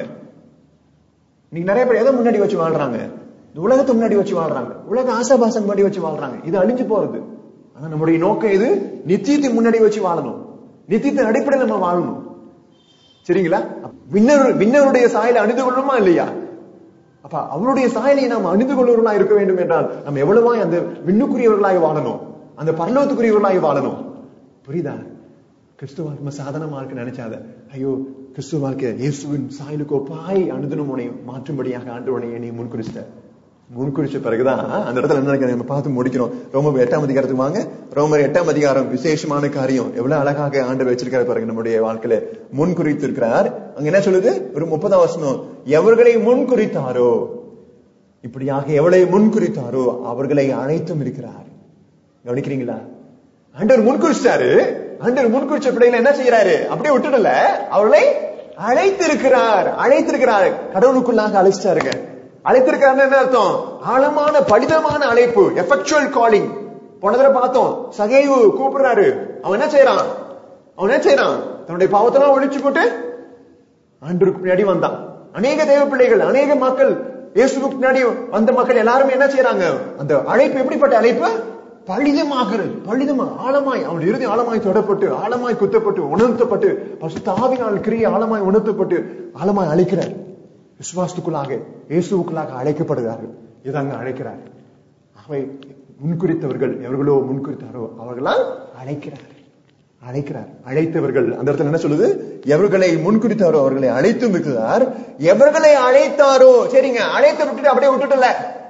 நீங்க நிறைய பேர் எதை முன்னாடி வச்சு வாழ்றாங்க இந்த உலகத்தை முன்னாடி வச்சு வாழ்றாங்க உலக ஆசாபாசம் முன்னாடி வச்சு வாழ்றாங்க இது அழிஞ்சு போறது ஆனா நம்முடைய நோக்கம் இது நித்தியத்தை முன்னாடி வச்சு வாழணும் நித்தியத்தின் அடிப்படையில் நம்ம வாழணும் சரிங்களா விண்ணர் விண்ணருடைய சாயலை அணிந்து கொள்ளணுமா இல்லையா அப்ப அவருடைய சாயலை நாம் அணிந்து கொள்வர்களா இருக்க வேண்டும் என்றால் நம்ம எவ்வளவா அந்த விண்ணுக்குரியவர்களாய் வாழணும் அந்த பரலோகத்துக்குரியவர்களாய் வாழணும் புரியுதா கிறிஸ்துவ வாழ்க்கை சாதனமா இருக்கு நினைச்சாத ஐயோ கிறிஸ்துவ வாழ்க்கை இயேசுவின் சாயலுக்கு ஒப்பாய் அனுதினம் உன்னை மாற்றும்படியாக ஆண்டு உன்னை நீ முன்குறிச்சிட்ட முன்குறிச்ச பிறகுதான் அந்த இடத்துல என்ன நடக்குது நம்ம பார்த்து முடிக்கிறோம் ரோமர் எட்டாம் அதிகாரத்துக்கு வாங்க ரோமர் எட்டாம் அதிகாரம் விசேஷமான காரியம் எவ்வளவு அழகாக ஆண்டு வச்சிருக்காரு பாருங்க நம்முடைய வாழ்க்கையில முன் குறித்திருக்கிறார் அங்க என்ன சொல்லுது ஒரு முப்பதாம் வசனம் எவர்களை முன் குறித்தாரோ இப்படியாக எவளை முன் குறித்தாரோ அவர்களை அழைத்தும் இருக்கிறார் கவனிக்கிறீங்களா ஆண்டவர் முன்குறிச்சிட்டாரு ஆண்டவர் முன்குறிச்ச பிள்ளைகளை என்ன செய்யறாரு அப்படியே விட்டுடல அவர்களை அழைத்திருக்கிறார் அழைத்திருக்கிறார் கடவுளுக்குள்ளாக அழைச்சிட்டாருங்க அழைத்திருக்கிறார் என்ன அர்த்தம் ஆழமான படிதமான அழைப்பு எஃபெக்சுவல் காலிங் போன தடவை பார்த்தோம் சகைவு கூப்பிடுறாரு அவன் என்ன செய்யறான் அவன் என்ன செய்யறான் தன்னுடைய பாவத்தெல்லாம் ஒழிச்சு போட்டு ஆண்டருக்கு பின்னாடி வந்தான் அநேக தேவ பிள்ளைகள் அநேக மக்கள் இயேசுக்கு பின்னாடி வந்த மக்கள் எல்லாருமே என்ன செய்யறாங்க அந்த அழைப்பு எப்படிப்பட்ட அழைப்பு பலிதமாகிறது பலிதமா ஆழமாய் அவன் இறுதி ஆழமாய் தொடப்பட்டு ஆழமாய் குத்தப்பட்டு உணர்த்தப்பட்டு பசுத்தாவினால் கிரியை ஆழமாய் உணர்த்தப்பட்டு ஆழமாய் அழைக்கிறார் விசுவாசத்துக்குள்ளாக இயேசுக்குள்ளாக அழைக்கப்படுகிறார்கள் இதாங்க அழைக்கிறார் அவை முன்குறித்தவர்கள் எவர்களோ முன்குறித்தாரோ அவர்களால் அழைக்கிறார் அழைக்கிறார் அழைத்தவர்கள் அந்த இடத்துல என்ன சொல்லுது எவர்களை முன்குறித்தாரோ அவர்களை அழைத்தும் இருக்கிறார் எவர்களை அழைத்தாரோ சரிங்க அழைத்து விட்டுட்டு அப்படியே விட்டுட்டல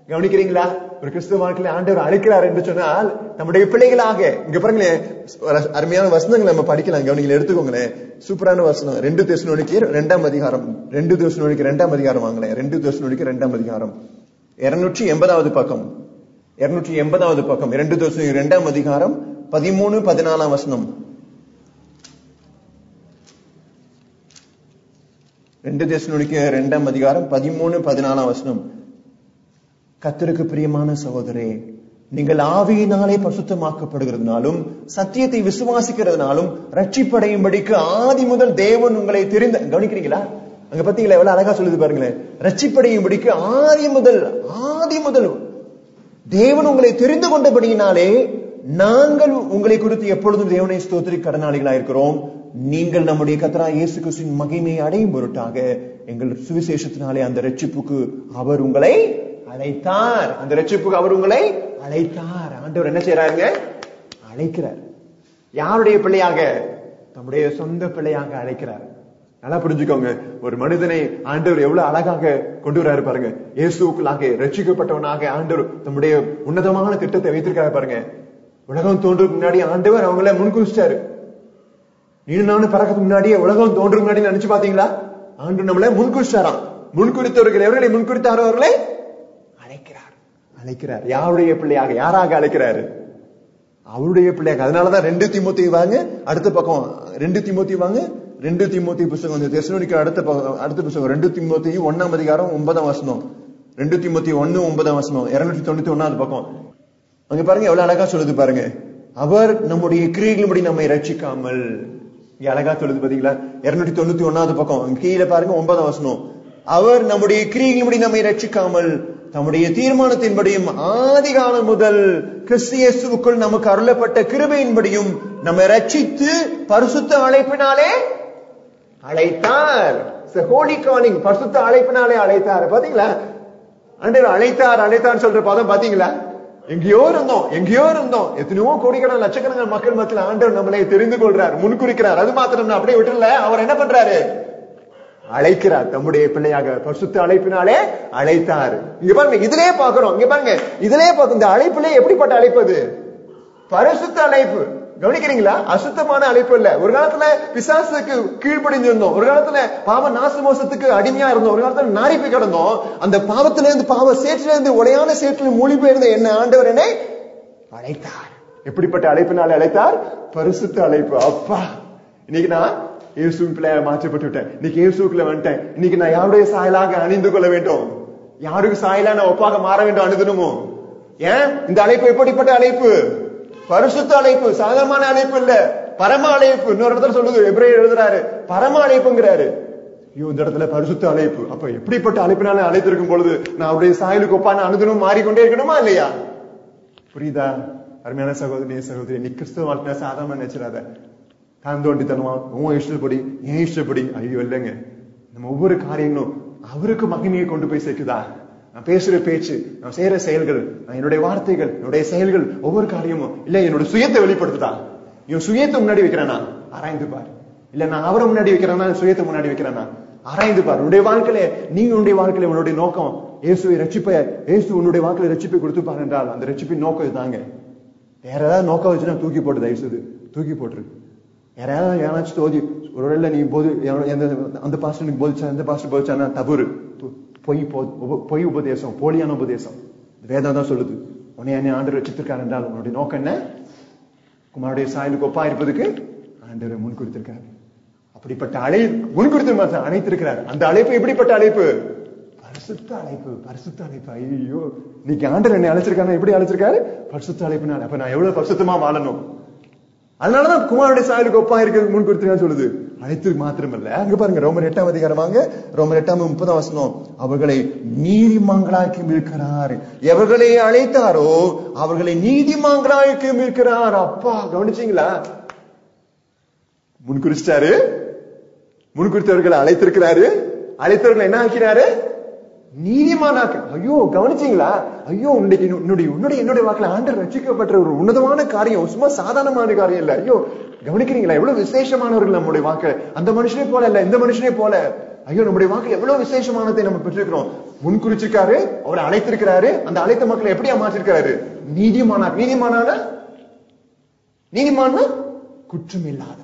கவனிக்கிறீங்களா ஒரு கிறிஸ்துவ வாழ்க்கையில ஆண்டவர் அழைக்கிறார் என்று சொன்னால் நம்முடைய பிள்ளைகளாக இங்க பாருங்களேன் ஒரு அருமையான வசனங்களை நம்ம படிக்கலாம் கவனிங்களேன் எடுத்துக்கோங்களேன் சூப்பரான வசனம் ரெண்டு தேசனோடிக்கு ரெண்டாம் அதிகாரம் ரெண்டு தேசனோடிக்கு ரெண்டாம் அதிகாரம் வாங்களேன் ரெண்டு தேசனோடிக்கு ரெண்டாம் அதிகாரம் இருநூற்றி எண்பதாவது பக்கம் இருநூற்றி எண்பதாவது பக்கம் இரண்டு தேசம் இரண்டாம் அதிகாரம் பதிமூணு பதினாலாம் வசனம் ரெண்டு தேசனுடைய இரண்டாம் அதிகாரம் பதிமூணு பதினாலாம் வசனம் கத்தருக்கு பிரியமான சகோதரே நீங்கள் ஆவியினாலே பரிசுத்தமாக்கப்படுகிறதுனாலும் சத்தியத்தை விசுவாசிக்கிறதுனாலும் ரட்சிப்படையும்படிக்கு ஆதி முதல் தேவன் உங்களை தெரிந்த கவனிக்கிறீங்களா அங்க பாத்தீங்களா எவ்வளவு அழகா சொல்லுது பாருங்களேன் ரட்சிப்படையும்படிக்கு ஆதி முதல் ஆதி முதல் தேவன் உங்களை தெரிந்து கொண்டபடியினாலே நாங்கள் உங்களை குறித்து எப்பொழுதும் தேவனை ஸ்தோத்திரி கடனாளிகளா இருக்கிறோம் நீங்கள் நம்முடைய கத்தரா இயேசு கிறிஸ்துவின் மகிமையை அடையும் பொருட்டாக எங்கள் சுவிசேஷத்தினாலே அந்த ரட்சிப்புக்கு அவர் உங்களை அழைத்தார் அந்த ரட்சிப்புக்கு அவர் உங்களை அழைத்தார் ஆண்டவர் என்ன செய்யறாருங்க அழைக்கிறார் யாருடைய பிள்ளையாக தம்முடைய சொந்த பிள்ளையாக அழைக்கிறார் நல்லா புரிஞ்சுக்கோங்க ஒரு மனிதனை ஆண்டவர் எவ்வளவு அழகாக கொண்டு வராரு பாருங்க இயேசுக்குள்ளாக ரட்சிக்கப்பட்டவனாக ஆண்டவர் தம்முடைய உன்னதமான திட்டத்தை வைத்திருக்காரு பாருங்க உலகம் தோன்றுக்கு முன்னாடி ஆண்டவர் அவங்கள முன்குறிச்சிட்டாரு நீனு நானும் பிறகு முன்னாடியே உலகம் தோன்றுக்கு முன்னாடி நினைச்சு பாத்தீங்களா ஆண்டு நம்மள முன்குறிச்சாராம் முன்குறித்தவர்கள் எவர்களை முன்குறித்தாரோ அவர்களை அழைக்கிறார் அழைக்கிறார் யாருடைய பிள்ளையாக யாராக அழைக்கிறாரு அவருடைய பிள்ளையாக அதனாலதான் ரெண்டு திமுத்தி வாங்க அடுத்த பக்கம் ரெண்டு திமுத்தி வாங்க ரெண்டு திமுத்தி புஸ்தகம் வந்து தெசலோனிக்கு அடுத்த பக்கம் அடுத்த புஸ்தகம் ரெண்டு திமுத்தி ஒன்னாம் அதிகாரம் ஒன்பதாம் வசனம் ரெண்டு திமுத்தி ஒன்னு ஒன்பதாம் வசனம் இருநூற்றி தொண்ணூத்தி ஒன்னாவது பக்கம் அங்க பாருங்க எவ்வளவு அழகா சொல்லுது பாருங்க அவர் நம்முடைய கிரியைகளின்படி நம்மை ரட்சிக்காமல் இங்க அழகா சொல்லுது பாத்தீங்களா இருநூற்றி தொண்ணூத்தி ஒன்னாவது பக்கம் கீழே பாருங்க ஒன்பதாம் வசனம் அவர் நம்முடைய கிரியைகளின்படி நம்மை ரட்சிக்காமல் தம்முடைய தீர்மானத்தின்படியும் ஆதி காலம் முதல் கிறிஸ்தியேசுக்குள் நமக்கு அருளப்பட்ட கிருபையின்படியும் நம்மை ரட்சித்து பரிசுத்த அழைப்பினாலே அழைத்தார் ஹோலி காலிங் பரிசுத்த அழைப்பினாலே அழைத்தார் பாத்தீங்களா ஆண்டவர் அழைத்தார் அழைத்தார் சொல்ற பதம் பாத்தீங்களா எங்கேயோ இருந்தோம் எங்கேயோ இருந்தோம் எத்தனையோ கோடிக்கணக்கான லட்சக்கணக்கான மக்கள் மத்தியில் ஆண்டவர் நம்மளை தெரிந்து கொள்றார் முன்குறிக்கிறார் அது மாத்திரம் அப்படியே விட்டுல அவர் என்ன பண்றாரு அழைக்கிறார் தம்முடைய பிள்ளையாக பரிசுத்த அழைப்பினாலே அழைத்தார் இங்க பாருங்க இதுலயே பாக்குறோம் இங்க பாருங்க இதுலயே பார்க்க இந்த அழைப்புல எப்படிப்பட்ட அழைப்பு அது பரிசுத்த அழைப்பு கவனிக்கிறீங்களா அசுத்தமான அழைப்பு இல்ல ஒரு காலத்துல பிசாசுக்கு கீழ்ப்படிஞ்சிருந்தோம் ஒரு காலத்துல பாவ நாச மோசத்துக்கு அடிமையா இருந்தோம் ஒரு காலத்துல நாரிப்பு கிடந்தோம் அந்த பாவத்துல இருந்து பாவ சேற்றில இருந்து உடையான சேற்றில் மொழி பெயர்ந்த என்ன ஆண்டவர் என்னை அழைத்தார் எப்படிப்பட்ட அழைப்பினாலே அழைத்தார் பரிசுத்த அழைப்பு அப்பா இன்னைக்கு நான் இயேசுவின் பிள்ளைய மாற்றப்பட்டு விட்டேன் இன்னைக்கு இயேசுக்குள்ள வந்துட்டேன் இன்னைக்கு நான் யாருடைய சாயலாக அணிந்து கொள்ள வேண்டும் யாருக்கு சாயலா நான் ஒப்பாக மாற வேண்டும் அணுகணுமோ ஏன் இந்த அழைப்பு எப்படிப்பட்ட அழைப்பு பரிசுத்த அழைப்பு சாதாரணமான அழைப்பு இல்ல பரம அழைப்பு இன்னொரு இடத்துல சொல்லுது எப்ரே எழுதுறாரு பரம அழைப்புங்கிறாரு ஐயோ இந்த இடத்துல பரிசுத்த அழைப்பு அப்ப எப்படிப்பட்ட அழைப்பினால அழைத்திருக்கும் பொழுது நான் அவருடைய சாயலுக்கு ஒப்பான அணுகணும் மாறிக்கொண்டே இருக்கணுமா இல்லையா புரியுதா அருமையான சகோதரி சகோதரி நீ கிறிஸ்தவ வாழ்க்கை சாதாரண நினைச்சிடாத தான் தோண்டித்தனமா உன் இஷ்டப்படி என் இஷ்டப்படி ஐயோ இல்லைங்க நம்ம ஒவ்வொரு காரியங்களும் அவருக்கு மகிமையை கொண்டு போய் சேர்க்குதா நான் பேசுற பேச்சு நான் செய்யற செயல்கள் நான் என்னுடைய வார்த்தைகள் என்னுடைய செயல்கள் ஒவ்வொரு காரியமும் இல்ல என்னோட சுயத்தை வெளிப்படுத்துதா இவன் சுயத்தை முன்னாடி வைக்கிறானா ஆராய்ந்து பார் இல்ல நான் அவரை முன்னாடி வைக்கிறேன்னா சுயத்தை முன்னாடி வைக்கிறேனா ஆராய்ந்து பார் உன்னுடைய வாழ்க்கையில நீ உன்னுடைய வாழ்க்கையில உன்னுடைய நோக்கம் இயேசுவை ரட்சிப்பை இயேசு உன்னுடைய வாழ்க்கையில ரட்சிப்பை கொடுத்துப்பார் என்றால் அந்த ரட்சிப்பின் நோக்கம் இதுதாங்க வேற ஏதாவது நோக்கம் வச்சுன்னா தூக்கி போட்டு தயவு செய்து தூக்கி போட்டுரு யாராவது யாராச்சும் தோதி ஒருவேளை நீ போது எந்த அந்த பாஸ்டருக்கு போதிச்சா அந்த பாஸ்டர் போதிச்சானா தவறு பொய் பொய் உபதேசம் போலியான உபதேசம் வேதம் தான் சொல்லுது உன்னை என்னை ஆண்டவர் வச்சிருக்காரு என்றால் உன்னுடைய நோக்கம் என்ன குமாருடைய சாயலுக்கு ஒப்பா இருப்பதுக்கு ஆண்டவர் முன் கொடுத்திருக்காரு அப்படிப்பட்ட அழை முன் கொடுத்து அழைத்திருக்கிறார் அந்த அழைப்பு எப்படிப்பட்ட அழைப்பு பரிசுத்த அழைப்பு பரிசுத்த அழைப்பு ஐயோ இன்னைக்கு ஆண்டர் என்னை அழைச்சிருக்காரு எப்படி அழைச்சிருக்காரு பரிசுத்த அழைப்புனால அப்ப நான் எவ்வளவு பரிசுத்தமா வாழணும் அதனாலதான் குமாருடைய சாயலுக்கு ஒப்பா இருக்கிறது முன் கொடுத்துருக்கான்னு சொல்லுது அழைத்து மாத்திரமல்ல அங்க பாருங்க ரோமர் எட்டாம் அதிகாரம் வாங்க ரோமர் எட்டாம் முப்பதாம் வசனம் அவர்களை நீதிமான்களாக்கி இருக்கிறார் எவர்களை அழைத்தாரோ அவர்களை நீதிமான்களாக்கி இருக்கிறார் அப்பா கவனிச்சீங்களா முன்குறிச்சிட்டாரு முன்குறித்தவர்களை அழைத்திருக்கிறாரு அழைத்தவர்களை என்ன ஆக்கிறாரு நீதிமானாக்க ஐயோ கவனிச்சீங்களா ஐயோ உன்னுடைய உன்னுடைய உன்னுடைய என்னுடைய வாக்குல ஆண்டர் ரசிக்கப்பட்ட ஒரு உன்னதமான காரியம் சும்மா சாதாரணமான காரியம் இல்ல ஐயோ கவனிக்கிறீங்களா எவ்வளவு விசேஷமானவர்கள் நம்முடைய வாக்கு அந்த மனுஷனே போல இல்ல இந்த மனுஷனே போல ஐயோ நம்முடைய வாக்கு எவ்வளவு விசேஷமானதை நம்ம பெற்றிருக்கிறோம் முன் குறிச்சிருக்காரு அவரை அழைத்திருக்கிறாரு அந்த அழைத்த மக்களை எப்படியா மாற்றிருக்காரு நீதிமானா நீதிமானான நீதிமானா குற்றம் இல்லாதவன்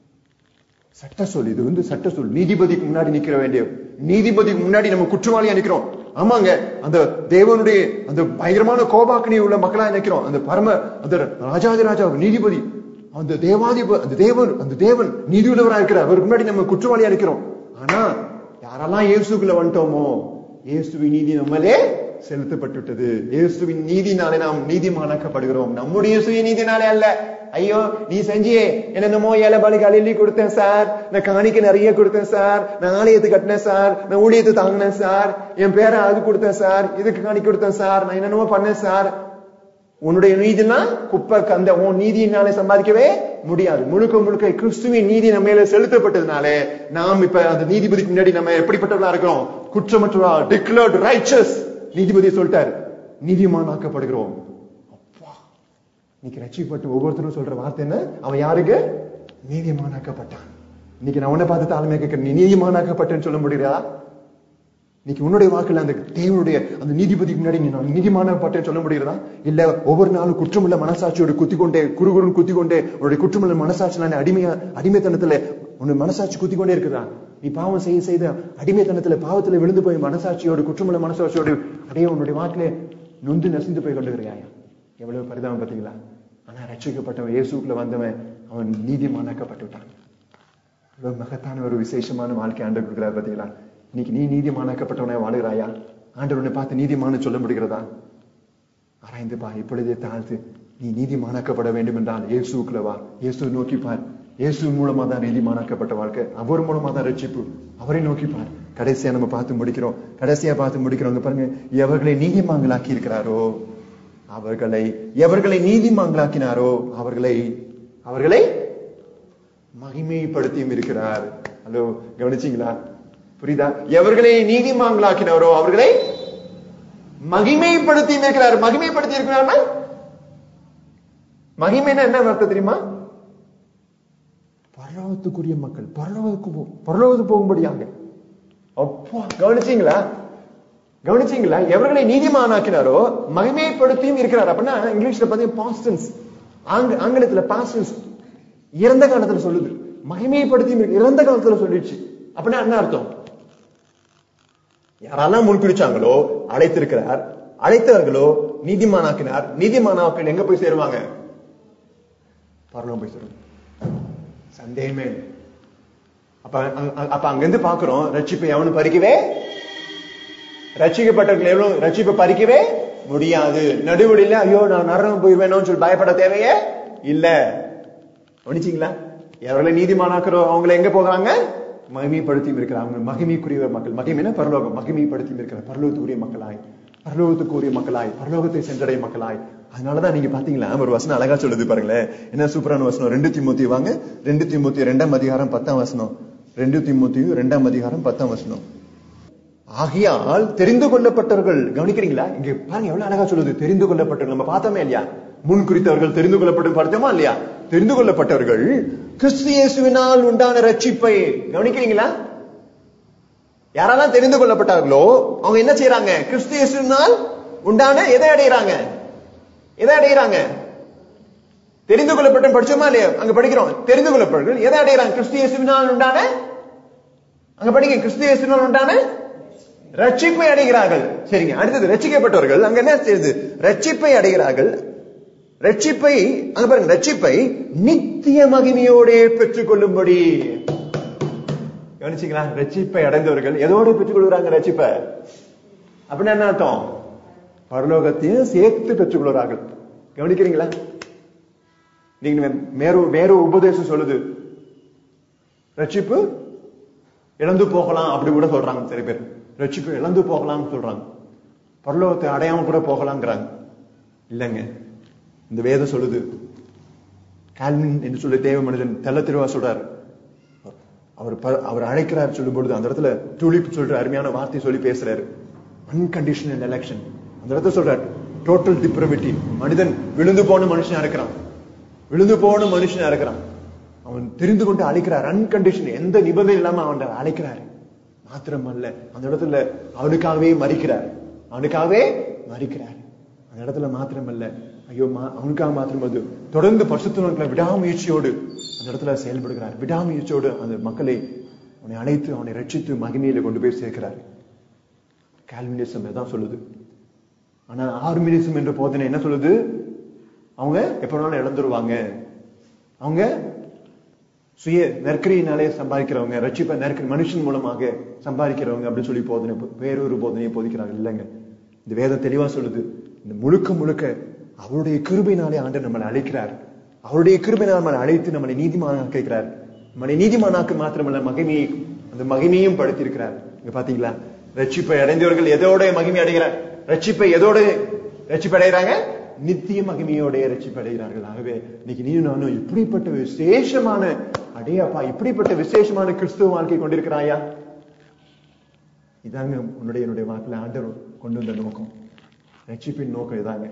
சட்ட சொல் இது வந்து சட்ட சொல் நீதிபதிக்கு முன்னாடி நிக்கிற வேண்டிய நீதிபதிக்கு முன்னாடி நம்ம குற்றவாளியா நிக்கிறோம் ஆமாங்க அந்த தேவனுடைய அந்த பயங்கரமான கோபாக்கினி உள்ள மக்களா நிக்கிறோம் அந்த பரம அந்த ராஜாதி ராஜா நீதிபதி அந்த தேவாதிப அந்த தேவன் அந்த தேவன் நீதி உள்ளவரா இருக்கிறார் அவருக்கு முன்னாடி நம்ம குற்றவாளியா நிக்கிறோம் ஆனா யாரெல்லாம் இயேசுக்குள்ள வந்துட்டோமோ இயேசுவின் நீதி நம்மளே செலுத்தப்பட்டு விட்டது இயேசுவின் நீதினாலே நாம் நீதிமானாக்கப்படுகிறோம் நம்முடைய சுய நீதினாலே அல்ல ஐயோ நீ செஞ்சியே என்னென்னமோ ஏழை பாலிக்கு அள்ளி கொடுத்தேன் சார் நான் காணிக்க நிறைய கொடுத்தேன் சார் நான் ஆலயத்து கட்டினேன் சார் நான் ஊழியத்தை தாங்கினேன் சார் என் பேரை அது கொடுத்தேன் சார் இதுக்கு காணிக்க கொடுத்தேன் சார் நான் என்னென்னமோ பண்ணேன் சார் உன்னுடைய நீதினா குப்பை கந்த உன் நீதியினாலே சம்பாதிக்கவே முடியாது முழுக்க முழுக்க கிறிஸ்துவின் நீதி நம்ம மேல செலுத்தப்பட்டதுனாலே நாம் இப்ப அந்த நீதிபதிக்கு முன்னாடி நம்ம எப்படிப்பட்டவர்களா இருக்கிறோம் குற்றமற்றவா டிக்ளர்ட் ரைச்சஸ் நீதிபதி சொல்லிட்டாரு நீதிமானாக்கப்படுகிறோம் அப்பா இன்னைக்கு ரட்சிப்பட்டு ஒவ்வொருத்தரும் சொல்ற வார்த்தை என்ன அவன் யாருக்கு நீதிமானாக்கப்பட்டான் இன்னைக்கு நான் உன்னை பார்த்து தாழ்மையா கேட்கிறேன் நீ நீதிமானாக்கப்பட்டேன்னு சொல்ல முடியுதா இன்னைக்கு உன்னுடைய வாக்குல அந்த தேவனுடைய அந்த நீதிபதிக்கு முன்னாடி நீ நான் நீதிமானப்பட்டேன்னு சொல்ல முடியுறதா இல்ல ஒவ்வொரு நாளும் குற்றமுள்ள மனசாட்சியோட குத்தி கொண்டே குறுகுறுன்னு குத்தி கொண்டே உன்னுடைய குற்றமுள்ள மனசாட்சினால அடிமையா அடிமைத்தனத்துல உன்னுடைய மனசாட்சி குத்தி கொண்டே இருக்குதா நீ பாவம் செய்ய செய்த அடிமைத்தனத்துல பாவத்துல விழுந்து போய் மனசாட்சியோட குற்றமுள்ள மனசாட்சியோட அப்படியே உன்னுடைய வாக்குல நொந்து நசிந்து போய் கொண்டுகிறாயா எவ்வளவு பரிதாபம் பார்த்தீங்களா ஆனா ரட்சிக்கப்பட்டவன் இயேசுக்குள்ள வந்தவன் அவன் நீதிமானாக்கப்பட்டு விட்டான் இவ்வளவு மகத்தான ஒரு விசேஷமான வாழ்க்கை ஆண்டு கொடுக்கிறார் பாத்தீங்களா இன்னைக்கு நீ நீதிமானாக்கப்பட்டவனை வாழுகிறாயா ஆண்டவர் உன்னை பார்த்து நீதிமான்னு சொல்ல முடிகிறதா ஆராய்ந்து பா இப்பொழுதே தாழ்த்து நீ நீதிமானாக்கப்பட வேண்டும் என்றால் இயேசுக்குள்ள வா இயேசு நோக்கி பார் இயேசு மூலமா தான் நீதிமானாக்கப்பட்ட வாழ்க்கை அவர் மூலமா தான் ரட்சிப்பு அவரை நோக்கி பார் கடைசியா நம்ம பார்த்து முடிக்கிறோம் கடைசியா பார்த்து முடிக்கிறோம் இங்க பாருங்க எவர்களை நீதிமான்களாக்கி இருக்கிறாரோ அவர்களை எவர்களை நீதிமான்களாக்கினாரோ அவர்களை அவர்களை மகிமைப்படுத்தியும் இருக்கிறார் ஹலோ கவனிச்சீங்களா புரியுதா எவர்களை நீதிமான்களாக்கினாரோ அவர்களை மகிமைப்படுத்தியும் இருக்கிறார் மகிமைப்படுத்தி இருக்கிறார்னா மகிமைன்னா என்ன அர்த்தம் தெரியுமா பரலோகத்துக்குரிய மக்கள் பரலோகத்துக்கு போ பரலோகத்துக்கு போகும்படியாக அப்பா கவனிச்சீங்களா கவனிச்சீங்களா எவர்களை நீதிமானாக்கினாரோ மகிமைப்படுத்தியும் இருக்கிறார் அப்படின்னா இங்கிலீஷ்ல பாத்தீங்கன்னா பாஸ்டன்ஸ் ஆங்க ஆங்கிலத்துல பாஸ்டன்ஸ் இறந்த காலத்துல சொல்லுது மகிமைப்படுத்தியும் இருக்கு. இறந்த காலத்துல சொல்லிடுச்சு அப்படின்னா என்ன அர்த்தம் யாரெல்லாம் முன்குறிச்சாங்களோ அழைத்திருக்கிறார் அழைத்தவர்களோ நீதிமானாக்கினார் நீதிமானாக்கள் எங்க போய் சேருவாங்க பரலோகம் போய் சேருவாங்க சந்தேகமே இல்லை. அப்ப அ- அ- அப்ப அங்கிருந்து பாக்குறோம் ரட்சிப்பை எவனு பறிக்கவே ரட்சிக்கப்பட்டவர்கள் எவ்வளவு ரட்சிப்பை பறிக்கவே முடியாது நடுவழியில ஐயோ நான் நரகம் போயிருவேணும்னு சொல்லி பயப்பட தேவையே இல்ல கவனிச்சீங்களா எவர்களை நீதிமானாக்குறோம் அவங்களை எங்க போகிறாங்க மகிமைப்படுத்தியும் இருக்கிறாங்க அவங்க மகிமைக்குரிய மக்கள் மகிமைனா பரலோகம் மகிமைப்படுத்தியும் இருக்கிற பரலோகத்துக்குரிய மக்களாய் பரலோகத்துக்குரிய மக்களாய் பரலோகத்தை சென்றடைய மக்களாய் அதனாலதான் நீங்க பாத்தீங்களா ஒரு வசனம் அழகா சொல்லுது பாருங்களேன் என்ன சூப்பரான வசனம் ரெண்டு திமுத்தி வாங்க ரெண்டு திமுத்தி ரெண்டாம் அதிகாரம் பத்தாம் வசனம் ரெண்டு திமுத்தியும் ரெண்டாம் அதிகாரம் பத்தாம் வசனம் ஆகையால் தெரிந்து கொள்ளப்பட்டவர்கள் கவனிக்கிறீங்களா இங்க பாருங்க எவ்வளவு அழகா சொல்லுது தெரிந்து கொள்ளப்பட்டவர்கள் நம்ம பார்த்தோமே இல்லையா முன் குறித்தவர்கள் தெரிந்து கொள்ளப்பட்டு பார்த்தோமா இல்லையா தெரிந்து கொள்ளப்பட்டவர்கள் கிறிஸ்து இயேசுவினால் உண்டான ரட்சிப்பை கவனிக்கிறீங்களா யாரெல்லாம் தெரிந்து கொள்ளப்பட்டார்களோ அவங்க என்ன செய்யறாங்க கிறிஸ்து இயேசுவினால் உண்டான எதை அடையறாங்க எதை அடையறாங்க தெரிந்து கொள்ளப்பட்ட படிச்சோமா இல்லையா அங்க படிக்கிறோம் தெரிந்து கொள்ளப்பட்டவர்கள் எதை அடையறாங்க கிறிஸ்து இயேசுவினால் உண்டான அங்க படிங்க கிறிஸ்து இயேசுவினால் உண்டான ரட்சிப்பை அடைகிறார்கள் சரிங்க அடுத்தது ரட்சிக்கப்பட்டவர்கள் அங்க என்ன செய்யுது ரட்சிப்பை அடைகிறார்கள் ரட்சிப்பை அங்க பாருங்க ரட்சிப்பை நித்திய மகிமையோட பெற்றுக் கொள்ளும்படி கவனிச்சீங்களா ரட்சிப்பை அடைந்தவர்கள் எதோட பெற்றுக் கொள்கிறாங்க ரட்சிப்பை அப்படின்னா என்ன அர்த்தம் பரலோகத்தையும் சேர்த்து பெற்றுக் கொள்கிறார்கள் கவனிக்கிறீங்களா நீங்க வேற வேற உபதேசம் சொல்லுது ரட்சிப்பு இழந்து போகலாம் அப்படி கூட சொல்றாங்க சில பேர் ரட்சிப்பு இழந்து போகலாம்னு சொல்றாங்க பரலோகத்தை அடையாம கூட போகலாங்கிறாங்க இல்லைங்க இந்த வேதம் சொல்லுது கால்வின் என்று சொல்லி தேவ மனிதன் தெள்ள திருவா சொல்றாரு அவர் ப- அவர் அழைக்கிறார் சொல்லும் பொழுது அந்த இடத்துல துளிப்பு சொல்ற அருமையான வார்த்தை சொல்லி பேசுறாரு அன்கண்டிஷனல் எலெக்ஷன் அந்த இடத்துல சொல்றாரு டோட்டல் டிப்ரவிட்டி மனிதன் விழுந்து போன மனுஷனா இருக்கிறான் விழுந்து போன மனுஷனா இருக்கிறான் அவன் தெரிந்து கொண்டு அழைக்கிறார் அன்கண்டிஷன் எந்த நிபந்தனை இல்லாம அவன் அழைக்கிறாரு மாத்திரமல்ல அந்த இடத்துல அவனுக்காகவே மறிக்கிறார் அவனுக்காகவே மறிக்கிறார் அந்த இடத்துல மாத்திரமல்ல ஐயோ மா- அவனுக்காக மாத்திரம் அது தொடர்ந்து பரிசுத்தவர்களை விடாமுயற்சியோடு அந்த இடத்துல செயல்படுகிறார் விடாமுயற்சியோடு அந்த மக்களை அவனை அழைத்து அவனை ரட்சித்து மகிமையில கொண்டு போய் சேர்க்கிறார் கால்வினிசம் தான் சொல்லுது ஆனா ஆர்மினிசம் என்ற போதனை என்ன சொல்லுது அவங்க எப்ப வேணாலும் இழந்துருவாங்க அவங்க சுய நெருக்கடியினாலே சம்பாதிக்கிறவங்க ரட்சிப்ப நெருக்கடி மனுஷன் மூலமாக சம்பாதிக்கிறவங்க அப்படின்னு சொல்லி போதனை வேறொரு போதனையை போதிக்கிறாங்க இல்லைங்க இந்த வேதம் தெளிவா சொல்லுது இந்த முழுக்க முழுக்க அவருடைய கிருபையினாலே ஆண்டவர் நம்மளை அழைக்கிறார் அவருடைய கிருபையினால் நம்மளை அழைத்து நம்மளை நீதிமானாக்கிறார் நம்மளை நீதிமானாக்கு மாத்திரமல்ல மகிமையை அந்த மகிமையும் படுத்தியிருக்கிறார் இங்க பாத்தீங்களா ரட்சிப்பை அடைந்தவர்கள் எதோட மகிமை அடைகிறார் ரட்சிப்பை எதோட ரட்சிப்பு அடைகிறாங்க நித்திய மகிமையோடைய ரட்சிப்பு அடைகிறார்கள் ஆகவே இன்னைக்கு நீ நானும் இப்படிப்பட்ட விசேஷமான அடையாப்பா இப்படிப்பட்ட விசேஷமான கிறிஸ்துவ வாழ்க்கை கொண்டிருக்கிறாயா இதாங்க உன்னுடைய என்னுடைய வாழ்க்கையில ஆண்டவர் கொண்டு வந்த நோக்கம் ரட்சிப்பின் நோக்கம் இதாங்க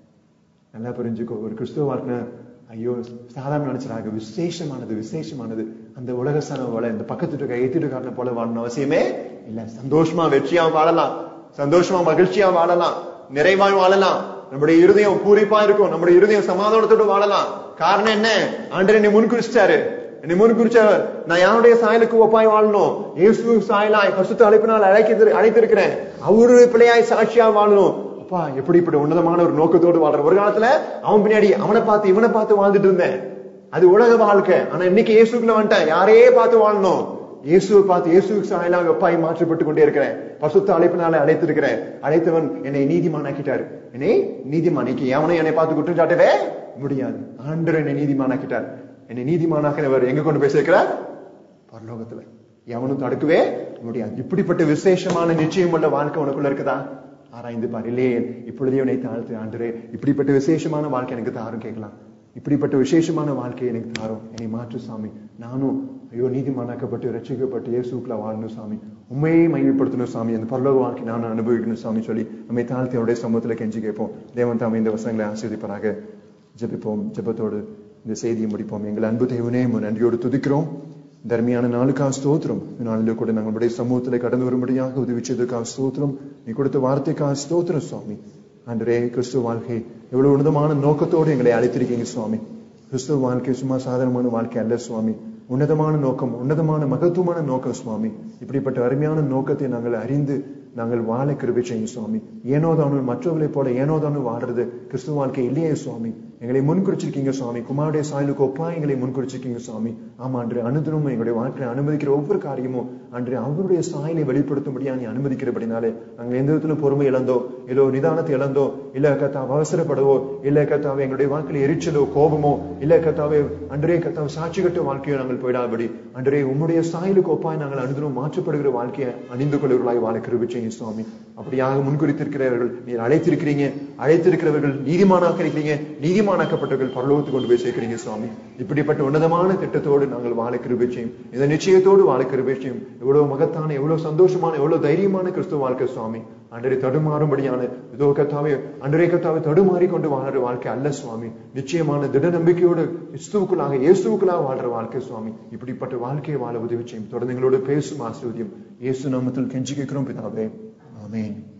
நல்லா புரிஞ்சுக்கோ ஒரு கிறிஸ்துவ வாழ்க்கை ஐயோ சாதாரண நினைச்சிடாங்க விசேஷமானது விசேஷமானது அந்த உலகஸ்தான போல இந்த பக்கத்து இருக்க ஏத்திட்டு காட்டின போல வாழணும் அவசியமே இல்ல சந்தோஷமா வெற்றியா வாழலாம் சந்தோஷமா மகிழ்ச்சியா வாழலாம் நிறைவா வாழலாம் நம்முடைய இருதயம் பூரிப்பா இருக்கும் நம்முடைய இருதயம் சமாதானத்தோடு வாழலாம் காரணம் என்ன ஆண்டர் என்னை முன்குறிச்சிட்டாரு என்னை முன்குறிச்சார் நான் யாருடைய சாயலுக்கு ஒப்பாய் வாழணும் இயேசு சாயலாய் பசுத்த அழைப்பினால் அழைக்க அழைத்திருக்கிறேன் அவருடைய பிள்ளையாய் சாட்சியா வாழணும் அப்பா எப்படி இப்படி உன்னதமான ஒரு நோக்கத்தோடு வாழ்ற ஒரு காலத்துல அவன் பின்னாடி அவனை பார்த்து இவனை பார்த்து வாழ்ந்துட்டு இருந்தேன் அது உலக வாழ்க்கை ஆனா இன்னைக்கு இயேசுக்குள்ள வந்துட்டேன் யாரையே பார்த்து வாழணும் இயேசுவை பார்த்து இயேசுக்கு சாயலாக ஒப்பாய் மாற்றப்பட்டு கொண்டே இருக்கிறேன் பசுத்த அழைப்பினால அழைத்திருக்கிறேன் அழைத்தவன் என்னை நீதிமானாக்கிட்டார் என்னை நீதிமானிக்கு எவனை என்னை பார்த்து குற்றம் சாட்டவே முடியாது ஆண்டர் என்னை நீதிமானாக்கிட்டார் என்னை நீதிமானாக்கிறவர் எங்க கொண்டு போய் சேர்க்கிறார் பரலோகத்துல எவனும் தடுக்கவே முடியாது இப்படிப்பட்ட விசேஷமான நிச்சயம் உள்ள வாழ்க்கை உனக்குள்ள இருக்குதா ஆராய்ந்து பாரு இல்லையே இப்பொழுதே உன்னை தாழ்த்து ஆண்டரே இப்படிப்பட்ட விசேஷமான வாழ்க்கை எனக்கு தாரும் கேட்கலாம் இப்படிப்பட்ட விசேஷமான வாழ்க்கையை எனக்கு தாரும் என்னை மாற்று சாமி நானும் ஐயோ நீதிமானாக்கப்பட்டு ரட்சிக்கப்பட்டு இயேசுக்குள்ள வாழணும் சாமி உண்மையே மையப்படுத்தணும் சாமி அந்த பரலோக வாழ்க்கை நானும் அனுபவிக்கணும் சாமி சொல்லி நம்மை தாழ்த்தி அவருடைய சமூகத்துல கெஞ்சி கேட்போம் தேவன் தாமே இந்த வசங்களை ஆசீர்வதிப்பாராக ஜெபிப்போம் ஜெபத்தோடு இந்த செய்தியை முடிப்போம் எங்கள் அன்பு தேவனே உம்மை நன்றியோடு துதிக்கிறோம் தர்மியான நாளுக்காக ஸ்தோத்திரம் இந்த நாளிலே கூட நாங்களுடைய சமூகத்தில் கடந்து வரும்படியாக உதவி செய்ததுக்காக ஸ்தோத்திரம் நீ கொடுத்த வார்த்தைக்காக ஸ்தோத்திரம் சுவாமி அன்றே கிறிஸ்துவ வாழ்க்கை எவ்வளவு உன்னதமான நோக்கத்தோடு எங்களை அழைத்திருக்கீங்க சுவாமி கிறிஸ்துவ வாழ்க்கை சும்மா சாதாரணமான வாழ்க்கை அல்ல சுவாமி உன்னதமான நோக்கம் உன்னதமான மகத்துவமான நோக்கம் சுவாமி இப்படிப்பட்ட அருமையான நோக்கத்தை நாங்கள் அறிந்து நாங்கள் வாழ கிருபை செய்யும் சுவாமி ஏனோதானு மற்றவர்களைப் போல ஏனோதானு வாழ்றது கிறிஸ்துவ வாழ்க்கை இல்லையே சுவாமி எங்களை முன்குறிச்சிருக்கீங்க சுவாமி குமாருடைய சாயலுக்கு ஒப்பா எங்களை முன்குறிச்சிருக்கீங்க சுவாமி ஆமா அன்று அனுதினமும் எங்களுடைய வாழ்க்கையை அனுமதிக்கிற ஒவ்வொரு காரியமும் அன்று அவருடைய சாயலை வெளிப்படுத்தும்படியா நீ அனுமதிக்கிறபடினாலே நாங்கள் எந்த விதத்திலும் பொறுமை இழந்தோ இல்லோ நிதானத்தை இழந்தோ இல்ல கத்தாவை அவசரப்படவோ இல்ல கத்தாவை எங்களுடைய வாழ்க்கையில எரிச்சலோ கோபமோ இல்ல கத்தாவை அன்றே கத்தாவை சாட்சி கட்ட வாழ்க்கையோ நாங்கள் போயிடாதபடி அன்றே உம்முடைய சாயலுக்கு ஒப்பாய் நாங்கள் அனுதினம் மாற்றப்படுகிற வாழ்க்கையை அணிந்து கொள்கிறவர்களாய் வாழ கிருபை செய்யும் சுவாமி அப்படியாக முன்குறித்திருக்கிறவர்கள் நீர் அழைத்திருக்கிறீங்க அழைத்திருக்கிறவர்கள் நீதிமானாக்க இருக்கிறீங்க நீதிமானாக்கப்பட்டவர்கள் பரலோகத்துக்கு கொண்டு போய் சேர்க்கிறீங்க சுவாமி இப்படிப்பட்ட உன்னதமான திட்டத்தோடு நாங்கள் வாழ கிருபை செய்யும் இந்த நிச்சயத்தோடு வாழ கிருபை செய்யும் எவ்வளவு மகத்தான எவ்வளவு சந்தோஷமான எவ்வளவு தைரியமான கிறிஸ்துவ வாழ்க்கை சுவாமி அன்றரை தடுமாறும்படியான இதோ கத்தாவே அன்றரை கத்தாவை தடுமாறி கொண்டு வாழ்ற வாழ்க்கை அல்ல சுவாமி நிச்சயமான திட நம்பிக்கையோடு கிறிஸ்துவுக்குள்ளாக இயேசுவுக்குள்ளாக வாழ்ற வாழ்க்கை சுவாமி இப்படிப்பட்ட வாழ்க்கையை வாழ உதவி செய்யும் தொடர்ந்து எங்களோடு பேசும் ஆசிரியம் இயேசு நாமத்தில் கெஞ்சி கேட்கிறோம் பிதாவே ஆமென்